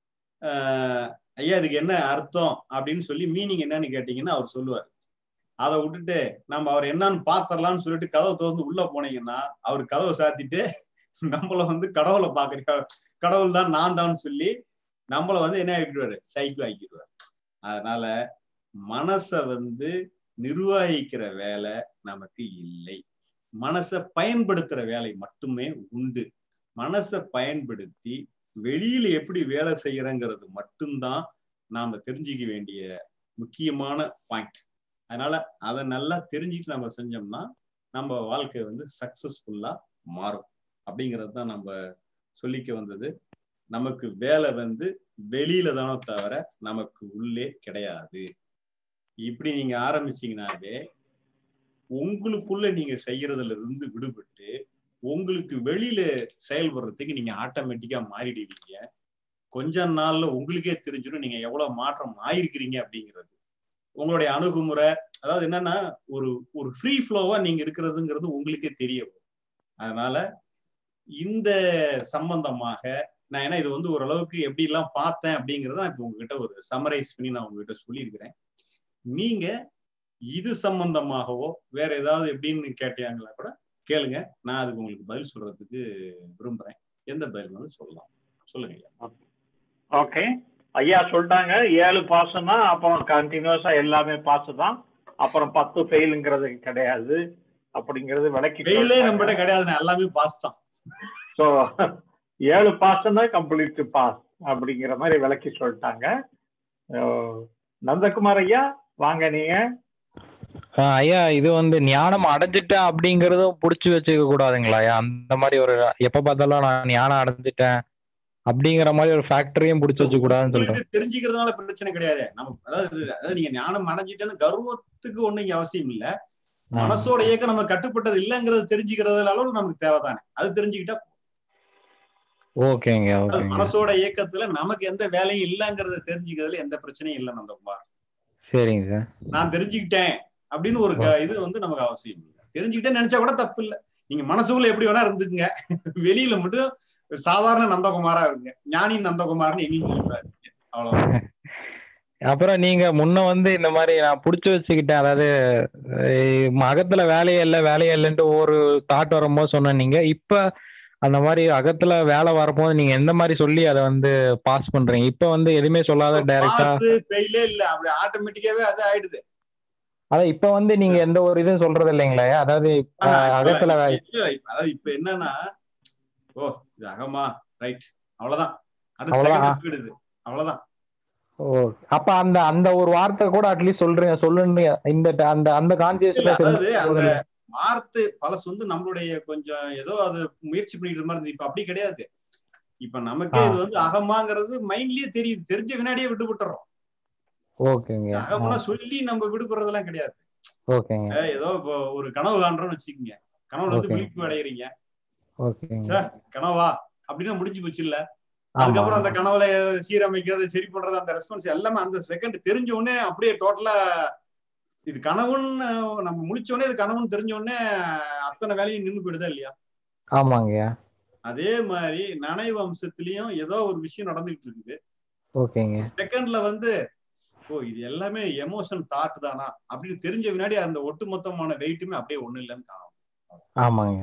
ஐயா இதுக்கு என்ன அர்த்தம் அப்படின்னு சொல்லி மீனிங் என்னன்னு கேட்டீங்கன்னா அவர் சொல்லுவார் அதை விட்டுட்டு நம்ம அவர் என்னன்னு பாத்திரலாம்னு சொல்லிட்டு கதவை திறந்து உள்ள போனீங்கன்னா அவர் கதவை சாத்திட்டு நம்மள வந்து கடவுளை பாக்குறீங்க கடவுள் தான் நான் தான் சொல்லி நம்மள வந்து என்ன ஆக்கிடுவாரு சைக்கோ ஆக்கிடுவார் அதனால மனச வந்து நிர்வகிக்கிற வேலை நமக்கு இல்லை மனசை பயன்படுத்துற வேலை மட்டுமே உண்டு மனசை பயன்படுத்தி வெளியில எப்படி வேலை செய்யறங்கிறது மட்டும்தான் நாம தெரிஞ்சுக்க வேண்டிய முக்கியமான பாயிண்ட் அதனால அதை நல்லா தெரிஞ்சுட்டு நம்ம செஞ்சோம்னா நம்ம வாழ்க்கை வந்து சக்சஸ்ஃபுல்லா மாறும் அப்படிங்கிறது தான் நம்ம சொல்லிக்க வந்தது நமக்கு வேலை வந்து வெளியில தானோ தவிர நமக்கு உள்ளே கிடையாது இப்படி நீங்க ஆரம்பிச்சீங்கன்னாவே உங்களுக்குள்ள நீங்க செய்யறதுல இருந்து விடுபட்டு உங்களுக்கு வெளியில செயல்படுறதுக்கு நீங்க ஆட்டோமேட்டிக்கா மாறிடுவீங்க கொஞ்ச நாள்ல உங்களுக்கே தெரிஞ்சிடும் நீங்க எவ்வளவு மாற்றம் ஆயிருக்கிறீங்க அப்படிங்கிறது உங்களுடைய அணுகுமுறை அதாவது என்னன்னா ஒரு ஒரு ஃப்ரீ ஃப்ளோவா நீங்க இருக்கிறதுங்கிறது உங்களுக்கே தெரிய அதனால இந்த சம்பந்தமாக நான் ஏன்னா இது வந்து ஓரளவுக்கு எப்படி எல்லாம் பார்த்தேன் அப்படிங்கறத நான் இப்ப உங்ககிட்ட ஒரு சமரைஸ் பண்ணி நான் உங்ககிட்ட சொல்லியிருக்கிறேன் நீங்க இது சம்பந்தமாகவோ வேற ஏதாவது எப்படின்னு கேட்டாங்களா கூட கேளுங்க நான் அதுக்கு உங்களுக்கு பதில் சொல்றதுக்கு விரும்புறேன் எந்த பதில் சொல்லலாம் சொல்லுங்க ஐயா ஓகே ஐயா சொல்லிட்டாங்க ஏழு பாசம் தான் அப்புறம் கண்டினியூஸா எல்லாமே பாஸ் தான் அப்புறம் பத்து ஃபெயிலுங்கிறது கிடையாது அப்படிங்கிறது விளக்கி ஃபெயிலே நம்மகிட்ட கிடையாது எல்லாமே பாஸ் தான் ஸோ ஏழு பாசம் தான் கம்ப்ளீட் பாஸ் அப்படிங்கிற மாதிரி விளக்கி சொல்லிட்டாங்க நந்தகுமார் ஐயா வாங்க நீங்க ஐயா இது வந்து ஞானம் அடைஞ்சிட்டேன் அப்படிங்கறதும் புடிச்சு வச்சுக்க கூடாதுங்களா ஐயா அந்த மாதிரி ஒரு எப்ப பார்த்தாலும் நான் ஞானம் அடைஞ்சிட்டேன் அப்படிங்கிற மாதிரி ஒரு ஃபேக்டரியும் புடிச்சு வச்சுக்க கூடாதுன்னு சொல்றேன் தெரிஞ்சுக்கிறதுனால பிரச்சனை கிடையாது நம்ம அதாவது அதாவது நீங்க ஞானம் அடைஞ்சிட்டேன்னு கர்வத்துக்கு ஒண்ணு இங்க அவசியம் இல்ல மனசோட இயக்கம் நம்ம கட்டுப்பட்டது இல்லைங்கிறது தெரிஞ்சுக்கிறது அளவு நமக்கு தேவைதானே அது தெரிஞ்சுக்கிட்டா ஓகேங்க மனசோட இயக்கத்துல நமக்கு எந்த வேலையும் இல்லைங்கிறத தெரிஞ்சுக்கிறதுல எந்த பிரச்சனையும் இல்லை நந்தகுமார் சரிங்க சார் நான் தெரிஞ்சுக்கிட்டேன் அப்படின்னு ஒரு இது வந்து நமக்கு அவசியம் இல்லை தெரிஞ்சுக்கிட்டேன் நினைச்சா கூட தப்பு இல்லை நீங்க மனசுக்குள்ள எப்படி வேணா இருந்துக்குங்க வெளியில மட்டும் சாதாரண நந்தகுமாரா இருங்க ஞானி நந்தகுமார்னு எங்கேயும் சொல்லிப்பாரு அவ்வளவு அப்புறம் நீங்க முன்ன வந்து இந்த மாதிரி நான் புடிச்சு வச்சுக்கிட்டேன் அதாவது அகத்துல வேலையே இல்லை வேலையே இல்லைன்ட்டு ஒரு தாட் வரும்போது சொன்ன நீங்க இப்ப அந்த மாதிரி அகத்துல வேலை வரப்போது நீங்க எந்த மாதிரி சொல்லி அதை வந்து பாஸ் பண்றீங்க இப்ப வந்து எதுவுமே சொல்லாத டைரக்டா ஃபெயிலே இல்ல அப்படி ஆட்டோமேட்டிக்காவே அது ஆயிடுது அதான் இப்ப வந்து நீங்க எந்த ஒரு இதுவும் சொல்றது இல்லைங்களா அதாவது அகத்துல அதாவது இப்ப என்னன்னா ஓ இது அகமா ரைட் அவ்வளவுதான் அடுத்த செகண்ட் போயிடுது அவ்வளவுதான் ஓ அப்ப அந்த அந்த ஒரு வார்த்தை கூட அட்லீஸ்ட் சொல்றீங்க சொல்லுங்க இந்த அந்த அந்த கான்சியஸ்ல அதாவது அந்த வார்த்தை பழசு வந்து நம்மளுடைய கொஞ்சம் ஏதோ அது முயற்சி பண்ணிட்டு மாதிரி இப்ப அப்படி கிடையாது இப்ப நமக்கே இது வந்து அகமாங்கிறது மைண்ட்லயே தெரியுது தெரிஞ்ச வினாடியே விட்டு விட்டுறோம் ஓகேங்க அகமுன்னா சொல்லி நம்ம விடுபடுறதெல்லாம் கிடையாது ஓகேங்க அஹ் ஏதோ இப்போ ஒரு கனவு காண்றோம்னு வச்சுக்கோங்க கனவுல இருந்து Okay. விழிப்பு அடைகிறீங்க ஓகேங்க சார் கனவா அப்படின்னு முடிஞ்சு போச்சு இல்ல ஆமா அதுக்கப்புறம் அந்த கனவுல சீரமைக்கிறது சரி பண்றது அந்த ரெஸ்பான்ஸ் எல்லாமே அந்த செகண்ட் தெரிஞ்ச உடனே அப்படியே டோட்டலா இது கனவுன்னு நம்ம முடிச்ச உடனே இது கனவுன்னு தெரிஞ்ச உடனே அத்தனை வேலையும் நின்று போயிடுதா இல்லையா ஆமாங்கய்யா அதே மாதிரி நனைவு அம்சத்திலயும் ஏதோ ஒரு விஷயம் நடந்துகிட்டு இருக்குது ஓகேங்க செகண்ட்ல வந்து ஓ இது எல்லாமே எமோஷன் தாட் தானா அப்படின்னு தெரிஞ்ச வினாடி அந்த ஒட்டுமொத்தமான வெயிட்டுமே அப்படியே ஒண்ணு இல்லைன்னு காணும் ஆமாங்க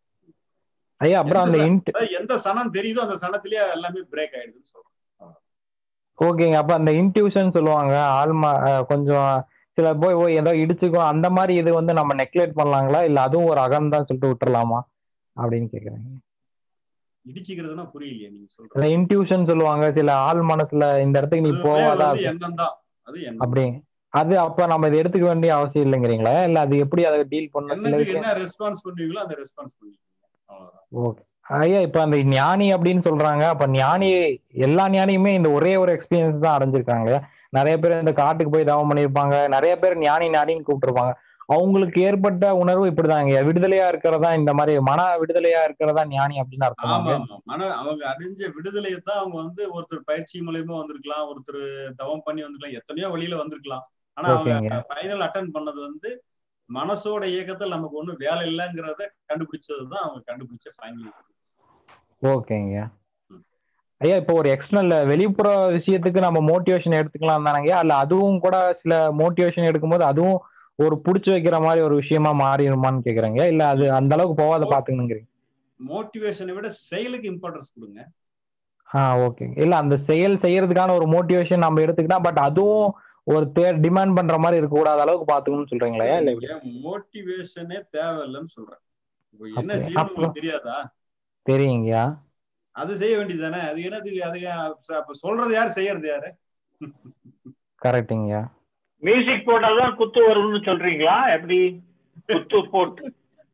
ஐயா அப்புறம் அந்த எந்த இன்ட் அதாவது எந்த சனம் தெரியுதோ அந்த சனத்திலேயே எல்லாமே பிரேக் ஆயிடுதுன்னு சொல்றோம் ஓகேங்க அப்ப அந்த இன்ட்யூஷன் சொல்லுவாங்க ஆல்மா அஹ், கொஞ்சம் சில போய் ஓ ஏதோ இடிச்சுக்கும் அந்த மாதிரி இது வந்து நம்ம நெக்லெக்ட் பண்ணலாங்களா இல்ல அதுவும் ஒரு அகம் தான் சொல்லிட்டு விட்டுறலாமா அப்படின்னு கேக்குறேங்க இடிச்சுக்கிறதுனா புரியலையே நீங்க இந்த சொல்றது இன்ட்யூஷன் சொல்லுவாங்க சில ஆள் மனசுல இந்த இடத்துக்கு நீ அதுவே போவாதா வந்து எண்ணம் தான் அது எண்ணம் அப்படி அது அப்ப நம்ம இதை எடுத்துக்க வேண்டிய அவசியம் இல்லைங்கிறீங்களா இல்ல அது எப்படி அதை டீல் பண்ண சில என்னத்துக்கு விஷயம் என்ன ரெஸ்பான்ஸ் பண்ணுவீங்களோ அந்த ரெஸ்பான்ஸ் பண்ணுவீங்க அவ்வளவுதான் ஓகே ஐயா இப்ப அந்த ஞானி அப்படின்னு சொல்றாங்க அப்ப ஞானி எல்லா ஞானியுமே இந்த ஒரே ஒரு எக்ஸ்பீரியன்ஸ் தான் அடைஞ்சிருக்காங்க இல்லையா நிறைய பேர் இந்த காட்டுக்கு போய் தவம் பண்ணியிருப்பாங்க நிறைய பேர் ஞானி ஞானின்னு கூப்பிட்டுருப்பாங்க அவங்களுக்கு ஏற்பட்ட உணர்வு இப்படிதாங்க விடுதலையா இருக்கிறதா இந்த மாதிரி மன விடுதலையா இருக்கிறதா ஞானி அப்படின்னு ஆமா அர்த்தமாங்க ஆமா ஆனா அவங்க அடைஞ்ச விடுதலையை தான் அவங்க வந்து ஒருத்தர் பயிற்சி மூலயமா வந்திருக்கலாம் ஒருத்தர் தவம் பண்ணி வந்திருக்கலாம் எத்தனையோ வழியில வந்திருக்கலாம் ஆனா அவங்க ஓகேங்க ஃபைனல் அட்டன் பண்ணது வந்து மனசோட இயக்கத்தில் நமக்கு ஒண்ணும் வேலை இல்லைங்கிறத கண்டுபிடிச்சது தான் அவங்க கண்டுபிடிச்ச ஃபைனல் ஓகேங்க ஐயா இப்போ ஒரு எக்ஸ்டர்னல் வெளிப்புற விஷயத்துக்கு நம்ம மோட்டிவேஷன் எடுத்துக்கலாம் தானங்க அல்ல அதுவும் கூட சில மோட்டிவேஷன் எடுக்கும்போது அதுவும் ஒரு புடிச்சு வைக்கிற மாதிரி ஒரு விஷயமா மாறிடுமான்னு கேக்குறேங்க இல்ல அது அந்த அளவுக்கு போகாத பாத்துக்கணுங்கிறீங்க மோட்டிவேஷனை விட செயலுக்கு இம்பார்ட்டன்ஸ் கொடுங்க ஆ ஓகே இல்ல அந்த செயல் செய்யறதுக்கான ஒரு மோட்டிவேஷன் நம்ம எடுத்துக்கிட்டா பட் அதுவும் ஒரு தே டிமாண்ட் பண்ற மாதிரி இருக்க கூடாத அளவுக்கு பாத்துக்கணும்னு சொல்றீங்களா இல்ல எப்படி மோட்டிவேஷனே தேவையில்லைன்னு சொல்றேன் இப்போ என்ன அப்படி- செய்யணும் அப்போ- உங்களுக்கு தெரியாதா தெரியுங்கய்யா அது செய்ய வேண்டியது தானே அது என்னது அது அப்ப சொல்றது யாரு செய்யறது யாரு கரெக்டுங்கய்யா மியூசிக் போட்டாதான் குத்து வரும்னு சொல்றீங்களா எப்படி குத்து போட்டு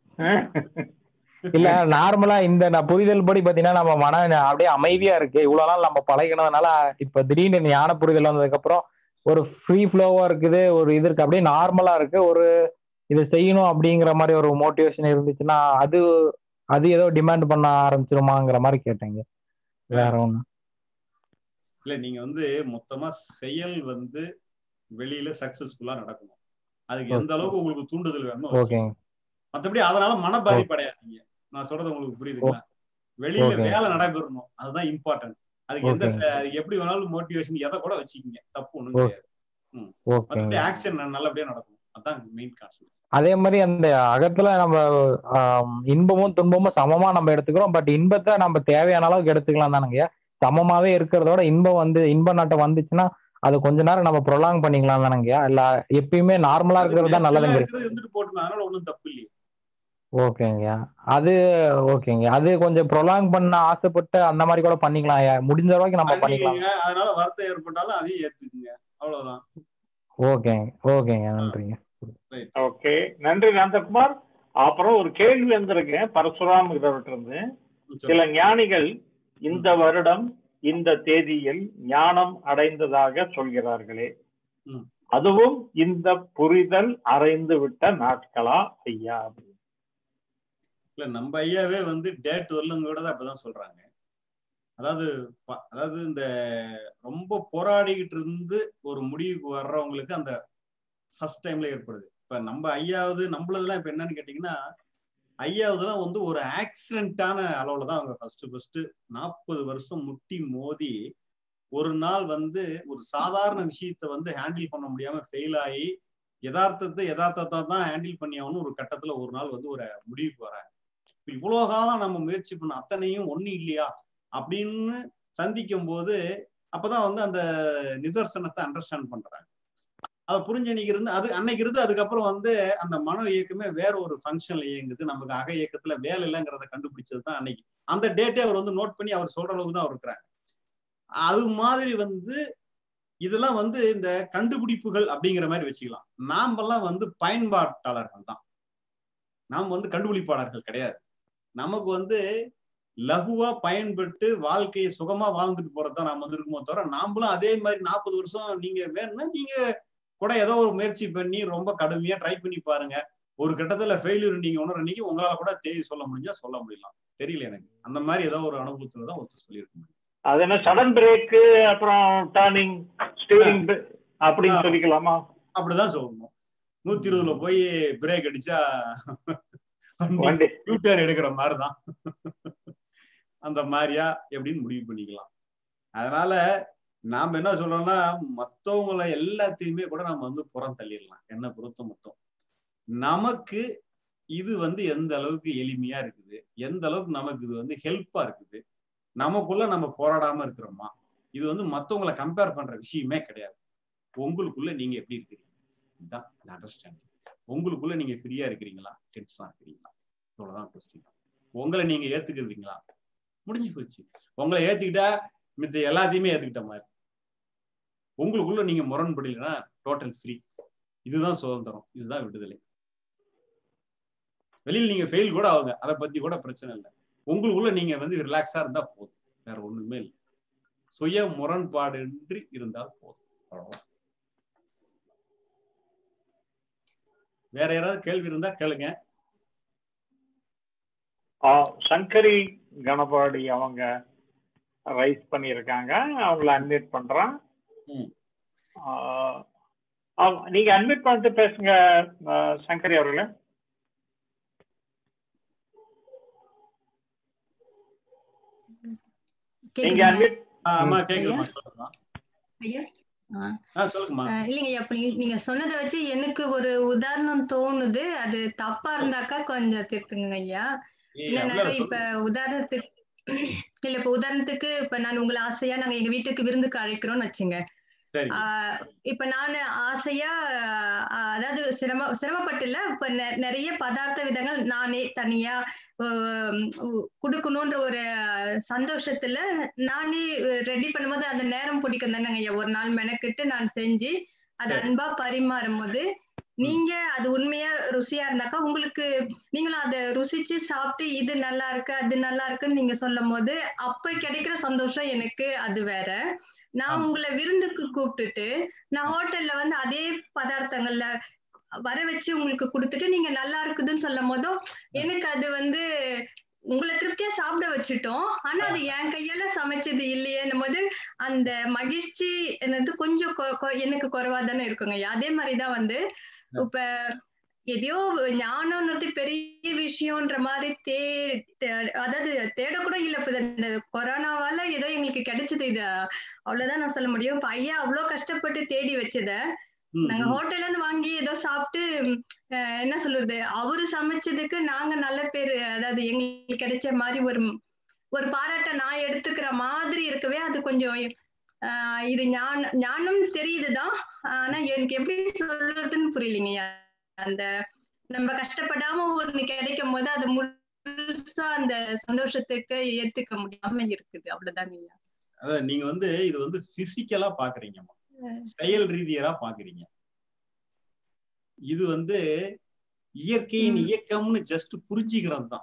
இல்ல நார்மலா இந்த நான் புரிதல் படி பாத்தீங்கன்னா நம்ம மன அப்படியே அமைதியா இருக்கு இவ்வளவு நாள் நம்ம பழகினதுனால இப்ப திடீர்னு ஞான புரிதல் வந்ததுக்கு அப்புறம் ஒரு ஃப்ரீ ஃப்ளோவா இருக்குது ஒரு இது இருக்கு அப்படியே நார்மலா இருக்கு ஒரு இது செய்யணும் அப்படிங்கிற மாதிரி ஒரு மோட்டிவேஷன் இருந்துச்சுன்னா அது அது ஏதோ டிமாண்ட் பண்ண ஆரம்பிச்சிருமாங்கிற மாதிரி கேட்டேங்க வேற ஒண்ணு இல்ல நீங்க வந்து மொத்தமா செயல் வந்து வெளியில சக்சஸ்ஃபுல்லா நடக்கணும் அதுக்கு எந்த அளவுக்கு உங்களுக்கு தூண்டுதல் வேணுமோ வச்சுக்கோங்க. ஓகேங்க மத்தபடி அதனால மன பாதிப்பு அடையாதீங்க நான் சொல்றது உங்களுக்கு புரியுதுங்களா வெளியில ஓகே. வேலை நடைபெறணும் அதுதான் இம்பார்ட்டன்ட் அதுக்கு எந்த ஓகேங்க. ச- அதுக்கு எப்படி வேணாலும் மோட்டிவேஷன் எதை கூட வச்சுக்கீங்க தப்பு ஒண்ணும் ஓ- கிடையாது ம். ஓகேங்க மத்தபடி ஆக்ஷன் நல்லபடியா நடக்கணும் அதான் மெயின் கான்செப்ட் அதே மாதிரி அந்த அகத்துல நம்ம ஆம், இன்பமும் துன்பமும் சமமா நம்ம எடுத்துக்கிறோம் பட் இன்பத்தை நம்ம தேவையான அளவுக்கு எடுத்துக்கலாம் தானுங்க சமமாவே இருக்கிறதோட இன்பம் வந்து இன்ப நாட்டம் வந்துச்சுன்னா அது கொஞ்ச நேரம் நம்ம ப்ரொலாங் பண்ணிக்கலாம் தானுங்க இல்ல எப்பயுமே நார்மலா இருக்கிறது தான் நல்லதுங்க இருக்கிறது இருந்துட்டு போட்டுமே அதனால ஒண்ணும் தப்பு இல்லையே ஓகேங்க அது ஓகேங்க அது கொஞ்சம் ப்ரொலாங் பண்ண ஆசைப்பட்டு அந்த மாதிரி கூட பண்ணிக்கலாம் ஐயா. முடிஞ்ச அளவுக்கு நம்ம பண்ணிக்கலாம் பண்ணிக்கங்க அதனால வருத்தம் ஏற்பட்டாலும் அதையும் ஏத்துக்குங்க அவ்வளவுதான் ஓகேங்க ஓகேங்க நன்றிங்க ஓகே நன்றி நந்தகுமார் அப்புறம் ஒரு கேள்வி வந்திருக்கு பரசுராம் இவர்கிட்ட இருந்து சில ஞானிகள் இந்த வருடம் இந்த தேதியில் ஞானம் அடைந்ததாக சொல்கிறார்களே ம். அதுவும் இந்த புரிதல் அறைந்து விட்ட நாட்களா ஐயா இல்ல நம்ம ஐயாவே வந்து டேட் வரலங்கூட தான் அப்பதான் சொல்றாங்க அதாவது ப- அதாவது இந்த ரொம்ப போராடிக்கிட்டு இருந்து ஒரு முடிவுக்கு வர்றவங்களுக்கு அந்த ஃபர்ஸ்ட் டைம்ல ஏற்படுது இப்ப நம்ம ஐயாவது நம்மளதெல்லாம் இப்ப என்னன்னு கேட்டீங்கன்னா ஐயாவதுலாம் வந்து ஒரு ஆக்சிடென்ட்டான அளவுல தான் அவங்க ஃபர்ஸ்ட் ஃபர்ஸ்ட் நாற்பது வருஷம் முட்டி மோதி ஒரு நாள் வந்து ஒரு சாதாரண விஷயத்த வந்து ஹேண்டில் பண்ண முடியாம ஃபெயில் ஆகி யதார்த்தத்தை யதார்த்தத்தை தான் ஹேண்டில் பண்ணி ஆகணும் ஒரு கட்டத்துல ஒரு நாள் வந்து ஒரு முடிவுக்கு வராங்க இப்ப இவ்வளவு காலம் நம்ம முயற்சி பண்ண அத்தனையும் ஒண்ணு இல்லையா அப்படின்னு சந்திக்கும் போது அப்பதான் வந்து அந்த நிதர்சனத்தை அண்டர்ஸ்டாண்ட் பண்றாங்க அதை புரிஞ்சு அன்னைக்கு இருந்து அது அன்னைக்கு இருந்து அதுக்கப்புறம் வந்து அந்த மன இயக்கமே வேற ஒரு ஃபங்க்ஷன்ல இயங்குது நமக்கு அக இயக்கத்துல வேலை இல்லைங்கிறத கண்டுபிடிச்சது தான் அன்னைக்கு அந்த டேட்டே அவர் வந்து நோட் பண்ணி அவர் சொல்ற அளவுக்கு தான் அவர் இருக்கிறாங்க அது மாதிரி வந்து இதெல்லாம் வந்து இந்த கண்டுபிடிப்புகள் அப்படிங்கிற மாதிரி வச்சுக்கலாம் நாமெல்லாம் வந்து பயன்பாட்டாளர்கள் தான் நாம் வந்து கண்டுபிடிப்பாளர்கள் கிடையாது நமக்கு வந்து லகுவா பயன்பட்டு வாழ்க்கையை சுகமா வாழ்ந்துட்டு போறதுதான் நாம வந்திருக்கோமோ தவிர நாமளும் அதே மாதிரி நாற்பது வருஷம் நீங்க வேணும்னா நீங்க கூட ஏதோ ஒரு முயற்சி பண்ணி ரொம்ப கடுமையா ட்ரை பண்ணி பாருங்க ஒரு கட்டத்துல ஃபெயிலியர் நீங்க உணர நீங்க உங்களால கூட தேதி சொல்ல முடிஞ்சா சொல்ல முடியலாம் தெரியல எனக்கு அந்த மாதிரி ஏதோ ஒரு அனுபவத்துல தான் ஒருத்தர் சொல்லியிருக்க முடியும் அது என்ன சடன் பிரேக்கு அப்புறம் டர்னிங் ஸ்டீரிங் அப்படின்னு சொல்லிக்கலாமா அப்படிதான் சொல்லணும் நூத்தி இருபதுல போய் பிரேக் அடிச்சா வண்டி. வண்டி யூட்டர் எடுக்கிற மாதிரிதான் அந்த மாதிரியா எப்படின்னு முடிவு பண்ணிக்கலாம் அதனால நாம என்ன சொல்றோம்னா மத்தவங்கள எல்லாத்தையுமே கூட நம்ம வந்து புறம் தள்ளிடலாம் என்ன பொறுத்த மட்டும் நமக்கு இது வந்து எந்த அளவுக்கு எளிமையா இருக்குது எந்த அளவுக்கு நமக்கு இது வந்து ஹெல்ப்பா இருக்குது நமக்குள்ள நம்ம போராடாம இருக்கிறோமா இது வந்து மத்தவங்கள கம்பேர் பண்ற விஷயமே கிடையாது உங்களுக்குள்ள நீங்க எப்படி இருக்கிறீங்க இதுதான் அண்டர்ஸ்டாண்டிங் உங்களுக்குள்ள நீங்க ஃப்ரீயா இருக்கிறீங்களா டென்ஷனா இருக்கிறீங்களா இவ்வளவுதான் கொஸ்டின் உங்களை நீங்க ஏத்துக்கிறீங்களா முடிஞ்சு போச்சு உங்களை ஏத்துக்கிட்டா மித்த எல்லாத்தையுமே ஏத்துக்கிட்ட மாதிரி உங்களுக்குள்ள நீங்க முரண்படலைன்னா டோட்டல் ஃப்ரீ இதுதான் சுதந்திரம் இதுதான் விடுதலை வெளியில் நீங்க ஃபெயில் கூட ஆகுங்க அதை பத்தி கூட பிரச்சனை இல்லை உங்களுக்குள்ள நீங்க வந்து ரிலாக்ஸா இருந்தா போதும் வேற ஒண்ணுமே இல்லை சுய முரண்பாடு இன்றி இருந்தால் போதும் அவ்வளவுதான் வேற யாராவது கேள்வி இருந்தா கேளுங்க ஆ, சங்கரி கணபாடி அவங்க ரைஸ் பண்ணியிருக்காங்க அவங்கள அட்மிட் பண்றேன் ம். ஆ, அவங்க- நீங்க அட்மிட் பண்ணிட்டு பேசுங்க ஆ, சங்கரி அவர்களே நீங்க கேக்குதுங்களா? அட்மிட் ஆமா ஐயா? கேக்குதுமா சொல்லுங்கம்மா ஐயா ஆ. ஆ சொல்லுங்கம்மா ஆஹ் இல்லைங்க ஐயா, அப்ப நீங்க நீங்க சொன்னதை வச்சு எனக்கு ஒரு உதாரணம் தோணுது அது தப்பா இருந்தாக்கா கொஞ்சம் திருத்துங்க ஐயா ஏய் என்னன்னாக்கா அப்படிலாம் இப்ப சொல்லுங்க உதாரணத்துக்கு இல்ல இப்ப உதாரணத்துக்கு இப்ப நான் உங்களை ஆசையா நாங்க எங்க வீட்டுக்கு விருந்துக்கு அழைக்கிறோம்னு வச்சுங்க சரி ஆஹ் இப்ப நானு ஆசையா ஆஹ் அதாவது சிரம சிரமப்பட்டு இல்ல இப்ப நெ- நிறைய பதார்த்த விதங்கள் நானே தனியா ஆஹ் உ- குடுக்கணும்ன்ற ஒரு சந்தோஷத்துல நானே ரெடி பண்ணும்போது அந்த நேரம் பிடிக்கும் தானேங்க ஐயா ஒரு நாள் மெனக்கிட்டு நான் செஞ்சு அது சரி. அன்பா பரிமாறும் போது நீங்க அது உண்மையா ருசியா இருந்தாக்கா உங்களுக்கு நீங்களும் அதை ருசிச்சு சாப்பிட்டு இது நல்லா இருக்கு அது நல்லா இருக்குன்னு நீங்க சொல்லும் போது அப்ப கிடைக்கிற சந்தோஷம் எனக்கு அது வேற நான் ஆமா. உங்களை விருந்துக்கு கூப்பிட்டுட்டு நான் ஹோட்டல்ல வந்து அதே பதார்த்தங்கள்ல வர வச்சு உங்களுக்கு கொடுத்துட்டு நீங்க நல்லா இருக்குதுன்னு சொல்லும் போதும் எனக்கு அது வந்து உங்களை திருப்தியா சாப்பிட வச்சுட்டோம் ஆனா அது என் கையால சமைச்சது இல்லையேன்னும் போது அந்த மகிழ்ச்சி என்னது கொஞ்சம் கொ- கொ- எனக்கு குறைவா தானே இருக்குங்க அதே மாதிரிதான் வந்து இப்ப எதையோ ஞானம்ன்றது பெரிய விஷயம்ன்ற மாதிரி தே தே- அதாவது தேடக்கூட இல்ல இப்ப இந்த கொரோனாவால ஏதோ எங்களுக்கு கிடைச்சது இது அவ்வளவுதான் நான் சொல்ல முடியும் இப்ப ஐயா அவ்வளவு கஷ்டப்பட்டு தேடி வச்சத ம், நாங்க ம். ஹோட்டல்ல இருந்து வாங்கி ஏதோ சாப்பிட்டு அஹ், என்ன சொல்றது அவரு சமைச்சதுக்கு நாங்க நல்ல பேரு அதாவது எங்களுக்கு கிடைச்ச மாதிரி ஒரு ஒரு பாராட்ட நான் எடுத்துக்கிற மாதிரி இருக்கவே அது கொஞ்சம் ஆஹ் இது ஞான ஞானம் தெரியுதுதான் ஆனா எனக்கு எப்படி சொல்றதுன்னு புரியலைங்க அந்த நம்ம கஷ்டப்படாம ஒண்ணு கிடைக்கும் போது அது முழுசா அந்த சந்தோஷத்துக்கு ஏத்துக்க முடியாம இருக்குது அவ்வளவுதாங்க ஐயா அதான் நீங்க வந்து இது வந்து பிசிக்கலா பாக்குறீங்கம்மா செயல் ரீதியா பாக்குறீங்க இது வந்து இயற்கையின் ம். இயக்கம்னு ஜஸ்ட் புரிஞ்சுக்கிறது தான்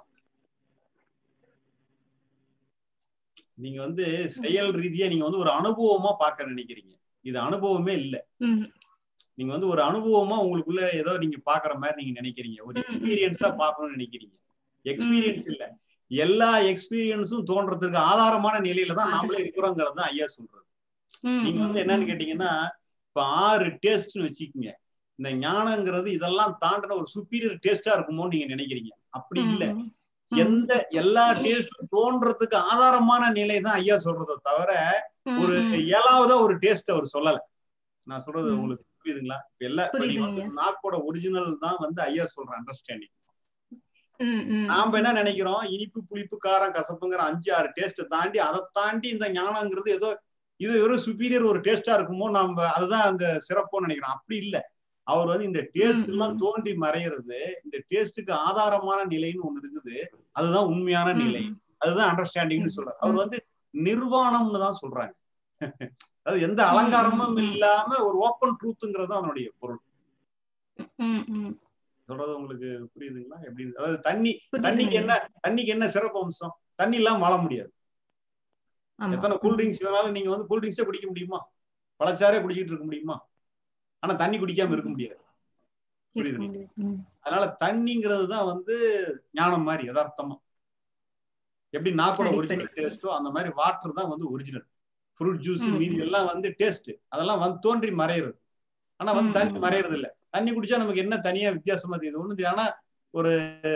நீங்க வந்து செயல் ரீதியா நீங்க வந்து ஒரு அனுபவமா பார்க்க நினைக்கிறீங்க இது அனுபவமே இல்ல ம் நீங்க வந்து ஒரு அனுபவமா உங்களுக்குள்ள ஏதோ நீங்க பாக்குற மாதிரி நீங்க நினைக்கிறீங்க ஒரு ம், ம், எக்ஸ்பீரியன்ஸா பார்க்கணும்னு நினைக்கிறீங்க எக்ஸ்பீரியன்ஸ் இல்ல எல்லா எக்ஸ்பீரியன்ஸும் தோன்றதுக்கு ஆதாரமான நிலையில தான் நாமளே இருக்கிறோங்கிறது தான் ஐயா சொல்றது ம், நீங்க வந்து ம், என்னன்னு ம். கேட்டீங்கன்னா இப்ப ஆறு டேஸ்ட்னு வச்சுக்கோங்க இந்த ஞானங்கிறது இதெல்லாம் தாண்டின ஒரு சுப்பீரியர் டேஸ்டா இருக்குமோன்னு நீங்க நினைக்கிறீங்க அப்படி இல்ல ம், ம். எந்த எல்லா டேஸ்டும் தோன்றதுக்கு ஆதாரமான நிலை தான் ஐயா சொல்றதை தவிர ம், ஒரு ம். ஏழாவதா ஒரு டேஸ்ட் அவர் சொல்லல நான் சொல்றது ம். உங்களுக்கு புரியுதுங்களா இப்ப எல்லா இப்ப நீங்க வந்து புரியுதுங்க. நாக்கோட ஒரிஜினல் தான் வந்து ஐயா சொல்ற அண்டர்ஸ்டாண்டிங் ம், ம். நாம என்ன நினைக்கிறோம் இனிப்பு புளிப்பு காரம் கசப்புங்கிற அஞ்சு ஆறு டேஸ்ட்டை தாண்டி அதை தாண்டி இந்த ஞானங்கிறது ஏதோ இது ஒரு சுப்பீரியர் ஒரு டேஸ்டா இருக்குமோ நம்ம அதுதான் அந்த சிறப்புன்னு நினைக்கிறோம் அப்படி இல்ல அவர் வந்து இந்த டேஸ்ட் ம், எல்லாம் ம். தோன்றி மறையிறது இந்த டேஸ்ட்டுக்கு ஆதாரமான நிலைன்னு ஒண்ணு இருக்குது அதுதான் உண்மையான ம், நிலை ம். அதுதான் அண்டர்ஸ்டாண்டிங்னு ம், சொல்றாரு அவர் ம். வந்து நிர்வாணம்னு தான் சொல்றாங்க அது எந்த அலங்காரமும் ம். இல்லாம ஒரு ஓப்பன் ட்ரூத்துங்கிறது தான் அதனுடைய பொருள் ம், ம். சொல்றது உங்களுக்கு புரியுதுங்களா எப்படி அதாவது தண்ணி தண்ணிக்கு புரியுதுங்க. என்ன தண்ணிக்கு என்ன சிறப்பு அம்சம் தண்ணி இல்லாம வாழ முடியாது ஆமா எத்தனை கூல்ட்ரிங்க்ஸ் வேணாலும் நீங்க வந்து கூல்ட்ரிங்க்ஸே குடிக்க முடியுமா பழச்சாரே குடிச்சிட்டு இருக்க முடியுமா ஆனா தண்ணி குடிக்காம இருக்க முடியாது இருக்க புரியுது முடியாது ம். அதனால தண்ணிங்கிறது தான் வந்து ஞானம் மாதிரி யதார்த்தமா எப்படி நாக்கோட சரி, ஒரிஜினல் சரி. டேஸ்டோ அந்த மாதிரி வாட்டர் தான் வந்து ஒரிஜினல் ஃப்ரூட் ஜூஸ் ம், மீதி எல்லாம் வந்து டேஸ்ட் அதெல்லாம் வந்து தோன்றி மறையிறது ஆனா வந்து ம், தண்ணி ம். மறையறது இல்ல தண்ணி குடிச்சா நமக்கு என்ன தனியா வித்தியாசமா தெரியுது ஒண்ணு தெரியாது. ஆனா ஒரு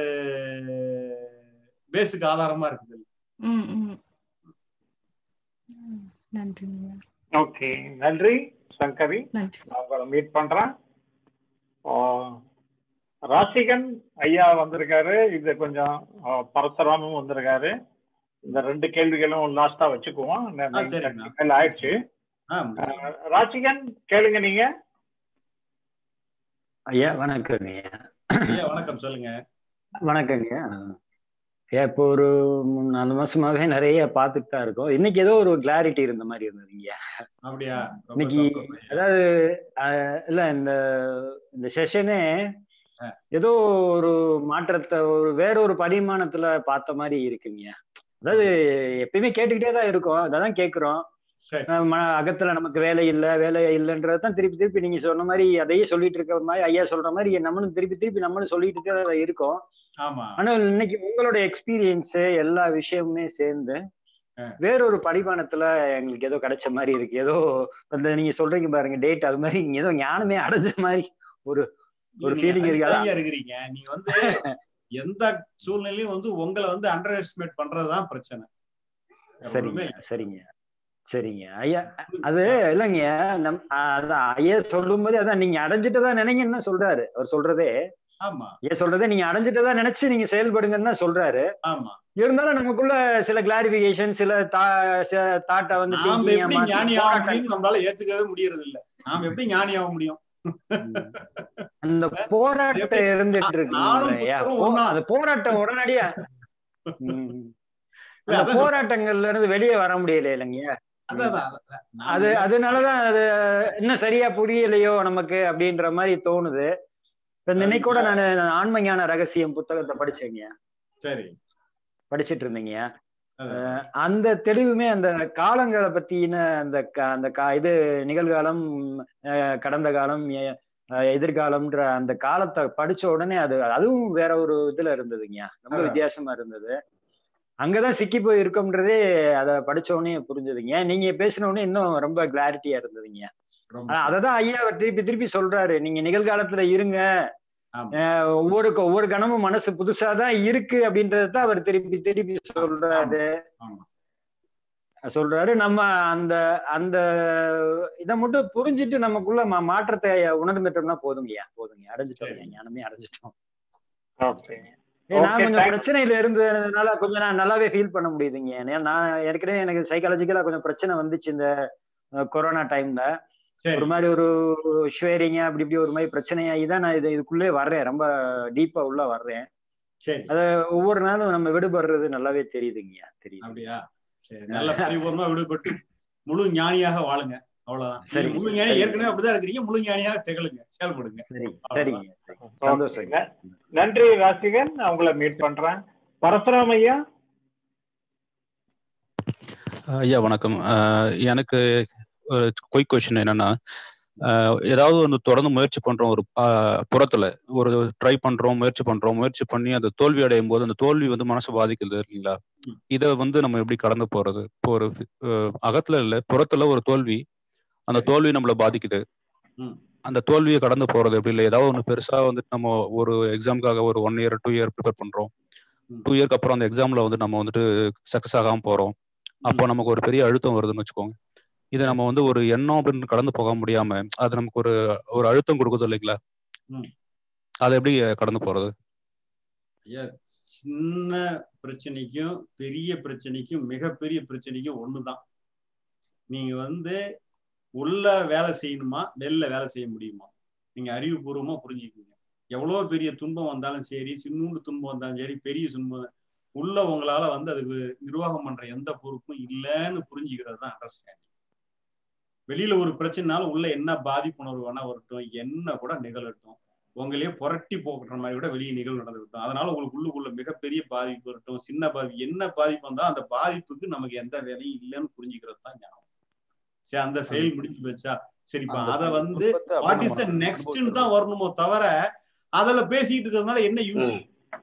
பேஸுக்கு ஆதாரமா இருக்குது ம், ம். ம், நன்றிங்க ஓகே நன்றி சங்கரி நன்றி நான் உங்களை மீட் பண்றேன் ஆ, ராசிகன் ஐயா வந்திருக்காரு இது கொஞ்சம் ஆ, பரசுராமும் வந்திருக்காரு இந்த ரெண்டு கேள்விகளும் லாஸ்டா வச்சுக்குவோம் இந்த ஆ, சரிங்கண்ணா. 9:30 மேல ஆயிடுச்சு ஆ, ஆ, ராசிகன் கேளுங்க நீங்க ஐயா வணக்கங்க ஐயா வணக்கம் சொல்லுங்க வணக்கங்க ஐயா இப்போ ஒரு மூணு நாலு மாசமாவே நிறைய பார்த்துட்டு தான் இருக்கோம் இன்னைக்கு ஏதோ ஒரு கிளாரிட்டி இருந்த மாதிரி இருந்ததுங்க அப்படியா ரொம்ப இன்னைக்கு சந்தோஷம் ஐயா. அதாவது அஹ், இல்ல இந்த இந்த செஷனே ஆ. ஏதோ ஒரு மாற்றத்தை ஒரு வேற ஒரு பரிமாணத்துல பார்த்த மாதிரி இருக்குங்க அதாவது எப்பயுமே கேட்டுக்கிட்டே தான் இருக்கோம் அதான் கேட்குறோம் சரி அஹ் ம- அகத்துல நமக்கு வேலை இல்ல வேலை இல்லைன்றது தான் திருப்பி திருப்பி நீங்க சொன்ன மாதிரி அதையே சொல்லிட்டு இருக்க மாதிரி ஐயா சொல்ற மாதிரி நம்மளும் திருப்பி திருப்பி நம்மளும் சொல்லிட்டு தான் இருக்கோம் ஆமா ஆனா இன்னைக்கு உங்களோட எக்ஸ்பீரியன்ஸ் எல்லா விஷயமுமே சேர்ந்து ஆ. வேறொரு படிமானத்துல எங்களுக்கு ஏதோ கிடைச்ச மாதிரி இருக்கு ஏதோ அந்த நீங்க சொல்றீங்க பாருங்க டேட் அது மாதிரி இங்க ஏதோ ஞானமே அடைஞ்ச மாதிரி ஒரு ஒரு நீங்க ஃபீலிங் இருக்கு அதான் தனியா இருக்கிறீங்க நீங்க வந்து எந்த சூழ்நிலையும் வந்து உங்களை வந்து அண்டர் எஸ்டிமேட் பண்றதுதான் பிரச்சனை வேற ஒண்ணுமே சரிங்க சரிங்க சரிங்க ஐயா அது இல்லைங்க நம் அதான் ஐயா சொல்லும் போது அதான் நீங்க அடைஞ்சிட்டதா நினைங்கன்னு தான் சொல்றாரு அவர் சொல்றதே ஆமா ஐயா சொல்றதே நீங்க அடைஞ்சிட்டதா நினைச்சு நீங்க செயல்படுங்கன்னு தான் சொல்றாரு ஆமா இருந்தாலும் நமக்குள்ள சில கிளாரிபிகேஷன் சில தாட்டை வந்து நாம thinking ஆ எப்படி மாத்தி ஞானி ஆக போராட்டம் முடியும்னு நம்மளால ஏத்துக்கவே முடியறது இல்ல நாம எப்படி ஞானி ஆக முடியும் அந்த போராட்டம் இருந்துட்டு இருக்கு நானும் ஐயா. புத்தரும் போ- ஒண்ணா. அந்த போராட்டம் உடனடியா ம். இல்ல, அந்த அதான் போராட்டங்கள்ல இருந்து வெளியே வர முடியல இல்லைங்க அதான் அதான், அதான். நாம அது அதனாலதான் அது இன்னும் சரியா புரியலையோ நமக்கு அப்படின்ற மாதிரி தோணுது இப்ப இந்த இன்னைக்கு கூட நான் ஆன்ம ஞான ரகசியம் புத்தகத்தை படிச்சேங்க சரி படிச்சிட்டு இருந்தீங்க அஹ் அந்த தெளிவுமே அந்த காலங்களை பத்தின அந்த க- அந்த கா இது நிகழ்காலம் அஹ் கடந்த காலம் எ- அஹ் எதிர்காலம்ன்ற அந்த காலத்தை படிச்ச உடனே அது அதுவும் வேற ஒரு இதுல இருந்ததுங்க ரொம்ப அதான். வித்தியாசமா இருந்தது அங்கதான் சிக்கி போய் இருக்கோம்ன்றதே அதை படிச்ச உடனே புரிஞ்சதுங்க நீங்க பேசின உடனே இன்னும் ரொம்ப கிளாரிட்டியா இருந்ததுங்க ரொம்ப ஆனா அததான் ஐயா அவர் திருப்பி திருப்பி சொல்றாரு நீங்க நிகழ்காலத்துல இருங்க ஆமா. அஹ் ஒவ்வொரு ஒவ்வொரு கணமும் மனசு புதுசா தான் இருக்கு அப்படின்றத தான் அவர் திருப்பி திருப்பி சொல்றாரு ஆமா. சொல்றாரு நம்ம அந்த அந்த இதை மட்டும் புரிஞ்சுட்டு நமக்குள்ள மா- மாற்றத்தை உணர்ந்துட்டோம்னா போதுங்கய்யா போதுங்க அடைஞ்சிட்டோம் ஞானமே அடைஞ்சிட்டோம் ஓகே ஏய், நான் Okay, கொஞ்சம் thank- பிரச்சனையில இருந்ததுனால கொஞ்சம் நான் நல்லாவே ஃபீல் பண்ண முடியுதுங்க ஏன்னா நான் ஏற்கனவே எனக்கு சைக்காலஜிக்கலா கொஞ்சம் பிரச்சனை வந்துச்சு இந்த அஹ், கொரோனா டைம்ல சரி ஒரு மாதிரி ஒரு ஷுவேரிங்க அப்படி இப்படி ஒரு மாதிரி பிரச்சனையாகி தான் நான் இது இதுக்குள்ளே வர்றேன் ரொம்ப டீப்பா உள்ள வர்றேன் சரி அது ஒவ்வொரு நாளும் நம்ம விடுபடுறது நல்லாவே தெரியுதுங்கய்யா தெரியுது அப்படியா சரி நல்ல பரிபூர்ணமா விடுபட்டு முழு ஞானியாக வாழுங்க அவ்வளவுதான் நீங்க சரிங்க, முழு ஞானி சரிங்க. ஏற்கனவே அப்படிதான் இருக்கிறீங்க முழு ஞானியாக திகழுங்க செயல்படுங்க சரி சரிங்க சரி. Okay. சந்தோஷம் ந- நன்றி ராசிகன் நான் உங்களை மீட் பண்றேன் பரசுராம் ஐயா ஐயா வணக்கம் அஹ் எனக்கு ஒரு குயிக் கொஸ்டின் என்னன்னா அஹ் ஏதாவது ஒன்று தொடர்ந்து முயற்சி பண்றோம் ஒரு அஹ், புறத்துல ஒரு ட்ரை பண்றோம் முயற்சி பண்றோம் முயற்சி பண்ணி அந்த தோல்வி அடையும் போது அந்த தோல்வி வந்து மனசு பாதிக்குது இல்லைங்களா இதை வந்து நம்ம எப்படி கடந்து போறது இப்போ ஒரு அஹ், அகத்துல இல்ல புறத்துல ஒரு தோல்வி அந்த தோல்வி நம்மள பாதிக்குது ம். அந்த தோல்வியை கடந்து போறது எப்படி இல்லை ஏதாவது ஒன்று பெருசா வந்துட்டு நம்ம ஒரு எக்ஸாமுக்காக ஒரு one year two year prepare பண்றோம் ம். டூ இயர்க்கு அப்புறம் அந்த எக்ஸாம்ல வந்து நம்ம வந்துட்டு சக்சஸ் ஆகாம போறோம் அப்போ நமக்கு ஒரு பெரிய அழுத்தம் வருதுன்னு வச்சுக்கோங்க இதை நம்ம வந்து ஒரு எண்ணம் அப்படின்னு கடந்து போக முடியாம அது நமக்கு ஒரு ஒரு அழுத்தம் கொடுக்குது இல்லைங்களா ம். அதை எப்படி கடந்து போறது ஐயா சின்ன பிரச்சனைக்கும் பெரிய பிரச்சனைக்கும் மிகப்பெரிய பிரச்சனைக்கும் ஒண்ணுதான் நீங்க வந்து உள்ள வேலை செய்யணுமா வெளில வேலை செய்ய முடியுமா நீங்க அறிவுபூர்வமா புரிஞ்சுக்கீங்க எவ்வளவு பெரிய துன்பம் வந்தாலும் சரி சின்னூண்டு துன்பம் வந்தாலும் சரி பெரிய துன்பம் உள்ள உங்களால வந்து அதுக்கு நிர்வாகம் பண்ற எந்த பொறுப்பும் இல்லைன்னு புரிஞ்சுக்கிறது தான் அண்டர்ஸ்டாண்டிங் வெளியில ஒரு பிரச்சனைனாலும் உள்ள என்ன பாதிப்புணர்வு வேணா வரட்டும் என்ன கூட நிகழட்டும் உங்களையே புரட்டி போக்குற மாதிரி கூட வெளியே நிகழ்வு நடந்துவிட்டோம் அதனால உங்களுக்கு உள்ளுக்குள்ள மிகப்பெரிய பாதிப்பு இருக்கட்டும் சின்ன பாதிப்பு என்ன பாதிப்பு வந்தா அந்த பாதிப்புக்கு நமக்கு எந்த வேலையும் இல்லைன்னு புரிஞ்சுக்கிறது தான் ஞானம் சரி அந்த ஃபெயில் முடிஞ்சு போச்சா சரி இப்ப அந்த அத வந்து துன்பத்தை அப்ப வாட் நம்ம இஸ் த நெக்ஸ்ட்னு தான் வரணுமோ தவிர அதுல பேசிட்டு இருக்கிறதுனால என்ன யூஸ்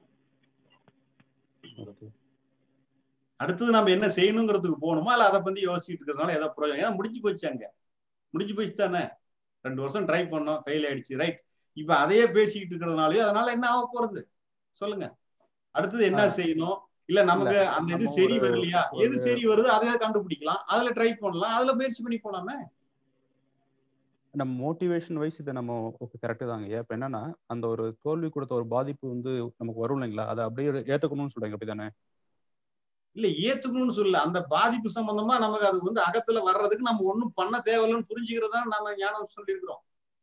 அடுத்தது நம்ம என்ன செய்யணுங்கிறதுக்கு போகணுமா இல்ல அதை பத்தி யோசிச்சுட்டு இருக்கிறதுனால ஏதோ பிரயோஜனம் ஏன்னா முடிஞ்சு போச்சு அங்க முடிஞ்சு போச்சு தானே ரெண்டு வருஷம் ட்ரை பண்ணோம் ஃபெயில் ஆயிடுச்சு ரைட் இப்ப அதையே பேசிக்கிட்டு இருக்கிறதுனாலயோ அதனால என்ன ஆக போறது சொல்லுங்க அடுத்தது என்ன ஆ. செய்யணும் இல்ல நமக்கு இல்ல, அந்த இது நம்ம சரி ஒரு- வரலையா எது ஒரு- சரி வருது அதை கண்டுபிடிக்கலாம் அதுல ட்ரை பண்ணலாம் அதுல முயற்சி பண்ணி போலாமே நம்ம மோட்டிவேஷன் வைஸ் இதை நம்ம ஓகே கரெக்டு தாங்க ஐயா இப்போ என்னன்னா அந்த ஒரு தோல்வி கொடுத்த ஒரு பாதிப்பு வந்து நமக்கு வரும் இல்லைங்களா அதை அப்படியே ஏத்துக்கணும்னு சொல்றீங்க அப்படிதானே இல்ல ஏத்துக்கணும்னு சொல்லல அந்த பாதிப்பு சம்பந்தமா நமக்கு அது வந்து அகத்துல வர்றதுக்கு நம்ம ஒண்ணும் பண்ண தேவையில்லைன்னு புரிஞ்சுக்கிறதா நம்ம ஞானம் சொல்லியிருக்கிறோம்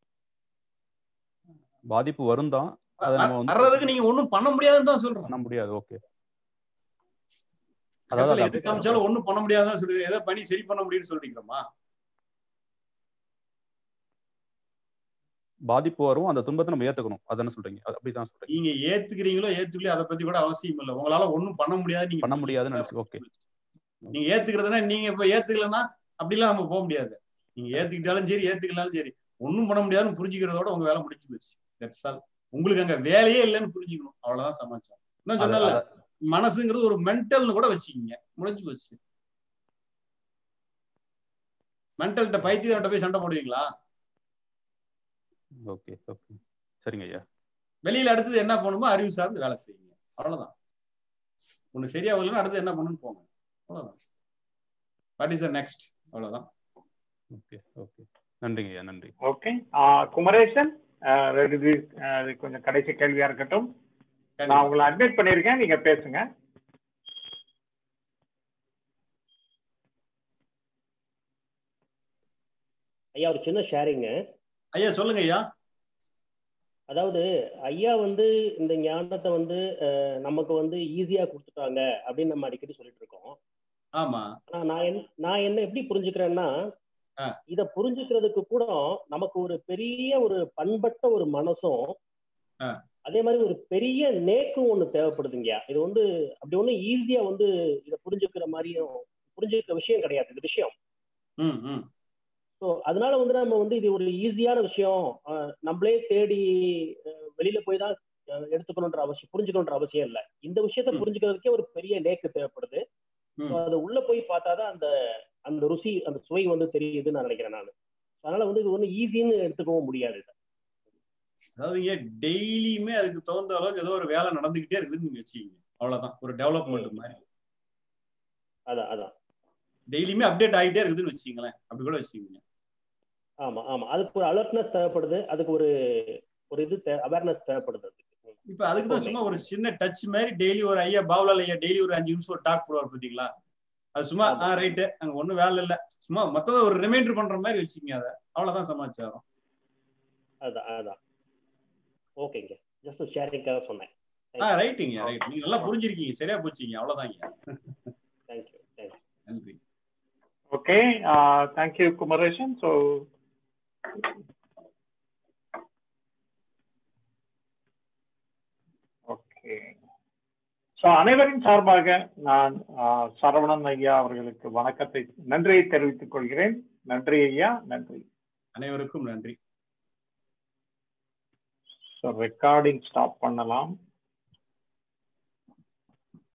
பாதிப்பு வரும் தான் அதை நம்ம வந்து வர்றதுக்கு நீங்க ஒண்ணும் பண்ண முடியாதுன்னு தான் சொல்றோம் பண்ண முடியாது ஓகே அதாவது அதாவது அது எது அப்படியே காமிச்சாலும் ஒண்ணும் பண்ண முடியாதுன்னு சொல்றீங்க ஏதோ பண்ணி சரி பண்ண முடியும்னு சொல்றீங்களா பாதிப்பு வரும் அந்த துன்பத்தை நம்ம ஏத்துக்கணும் அதானே சொல்றீங்க அது அப்படிதான் சொல்றீங்க நீங்க ஏத்துக்கிறீங்களோ ஏத்துக்கலையோ அதை பத்தி கூட அவசியம் இல்லை உங்களால ஒண்ணும் பண்ண முடியாது நீங்க பண்ண முடியாதுன்னு நினைச்சு ஓகே நீங்க ஏத்துக்கிறதுனா நீங்க இப்ப ஏத்துக்கலன்னா அப்படிலாம் நம்ம போக முடியாது நீங்க ஏத்துக்கிட்டாலும் சரி ஏத்துக்கலாலும் சரி ஒண்ணும் பண்ண முடியாதுன்னு புரிஞ்சுக்கிறதோட உங்க வேலை முடிஞ்சு போச்சு தட்ஸ் ஆல் உங்களுக்கு அங்க வேலையே இல்லைன்னு புரிஞ்சுக்கணும் அவ்வளவுதான் சமாச்சாரம் இன்னும் அது- சொன்னல அத- மனசுங்கிறது ஒரு மென்டல்னு கூட வச்சுக்கிங்க முடிஞ்சு போச்சு மென்டல்கிட்ட பைத்தியர்கிட்ட போய் சண்டை போடுவீங்களா ஓகே ஓகே சரிங்க ஐயா வெளியில அடுத்தது என்ன பண்ணுமோ அறிவு சார்ந்து வேலை செய்யுங்க அவ்வளவுதான் ஒண்ணு சரியா வரலன்னா அடுத்து என்ன பண்ணணும்னு போங்க அவ்வளவுதான் வாட் இஸ் நெக்ஸ்ட் அவ்வளவுதான் ஓகே ஓகே நன்றிங்க ஐயா நன்றி ஓகே குமரேசன் ஆஹ் இது ஆஹ் இது கொஞ்சம் கடைசி கேள்வியா இருக்கட்டும் நான் உங்களை அட்மிட் பண்ணியிருக்கேன் நீங்க பேசுங்க ஐயா ஒரு சின்ன ஷேரிங்க ஐயா சொல்லுங்க ஐயா அதாவது ஐயா வந்து இந்த ஞானத்தை வந்து அஹ், நமக்கு வந்து ஈஸியா கொடுத்துட்டாங்க அப்படின்னு நம்ம அடிக்கடி சொல்லிட்டு இருக்கோம் ஆமா ஆனா நான் என்ன நான் என்ன எப்படி புரிஞ்சுக்கிறேன்னா இத புரிஞ்சுக்கிறதுக்கு கூட நமக்கு ஒரு பெரிய ஒரு பண்பட்ட ஒரு மனசும் அதே மாதிரி ஒரு பெரிய நேக்கும் ஒண்ணு தேவைப்படுதுங்கய்யா இது வந்து அப்படி ஒண்ணு ஈஸியா வந்து இதை புரிஞ்சுக்கிற மாதிரியும் புரிஞ்சுக்கிற விஷயம் கிடையாது இந்த விஷயம் ம் ம் ஸோ அதனால வந்து நம்ம வந்து இது ஒரு ஈஸியான விஷயம் அஹ், நம்மளே தேடி அஹ், வெளியில போய் தான் அஹ், எடுத்துக்கணுன்ற அவசியம் புரிஞ்சுக்கணுன்ற அவசியம் இல்லை இந்த விஷயத்த புரிஞ்சுக்கிறதுக்கே ஒரு பெரிய நேக்கு தேவைப்படுது ஸோ அது உள்ள போய் பார்த்தாதான் அந்த அந்த ருசி அந்த சுவை வந்து தெரியுதுன்னு நான் நினைக்கிறேன் நான் அதனால வந்து இது ஒன்றும் ஈஸின்னு எடுத்துக்கவும் முடியாது இதை. அதாவது ஏன் டெய்லியுமே அதுக்கு தகுந்த அளவுக்கு ஏதோ ஒரு வேலை நடந்துகிட்டே இருக்குதுன்னு நீங்க வச்சுக்கீங்க அவ்வளவுதான் ஒரு டெவலப்மெண்ட் மாதிரி அதான் அதான் டெய்லியுமே அப்டேட் ஆகிட்டே இருக்குதுன்னு வச்சுக்கீங்களேன் அப்படி கூட வச்சுக்கீங்க ஆமா ஆமா அதுக்கு ஒரு அலர்ட்னஸ் தேவைப்படுது அதுக்கு ஒரு ஒரு இது அவேர்னஸ் தேவைப்படுது அதுக்கு இப்ப அதுக்கு தான் சும்மா ஒரு சின்ன டச் மாதிரி டெய்லி ஒரு ஐயா பாவலால் ஐயா டெய்லி ஒரு அஞ்சு நிமிஷம் ஒரு டாக் போடுவார் பாத்தீங்களா அது சும்மா ஆ ரைட்டு அங்க ஒண்ணும் வேலை இல்ல சும்மா மொத்தம் ஒரு ரிமைண்டர் பண்ற மாதிரி வச்சுக்கங்க அதை அவ்வளவுதான் சமாச்சாரம் அதான் அதான் ஓகேங்க ஜஸ்ட் ஷேரிங்காக சொன்னேன் ஆ ரைட்டுங்க ரைட் நீங்க நல்லா புரிஞ்சிருக்கீங்க சரியா போச்சுங்க அவ்வளவுதாங்க தேங்க்யூ தேங்க்யூ நன்றி okay thank you Kumaresan so okay so அனைவரின் சார்பாக நான் ஆஹ், சரவணன் ஐயா அவர்களுக்கு வணக்கத்தை நன்றியை தெரிவித்துக் கொள்கிறேன் நன்றி ஐயா நன்றி அனைவருக்கும் நன்றி ஸோ ரெக்கார்டிங் ஸ்டாப் பண்ணலாம்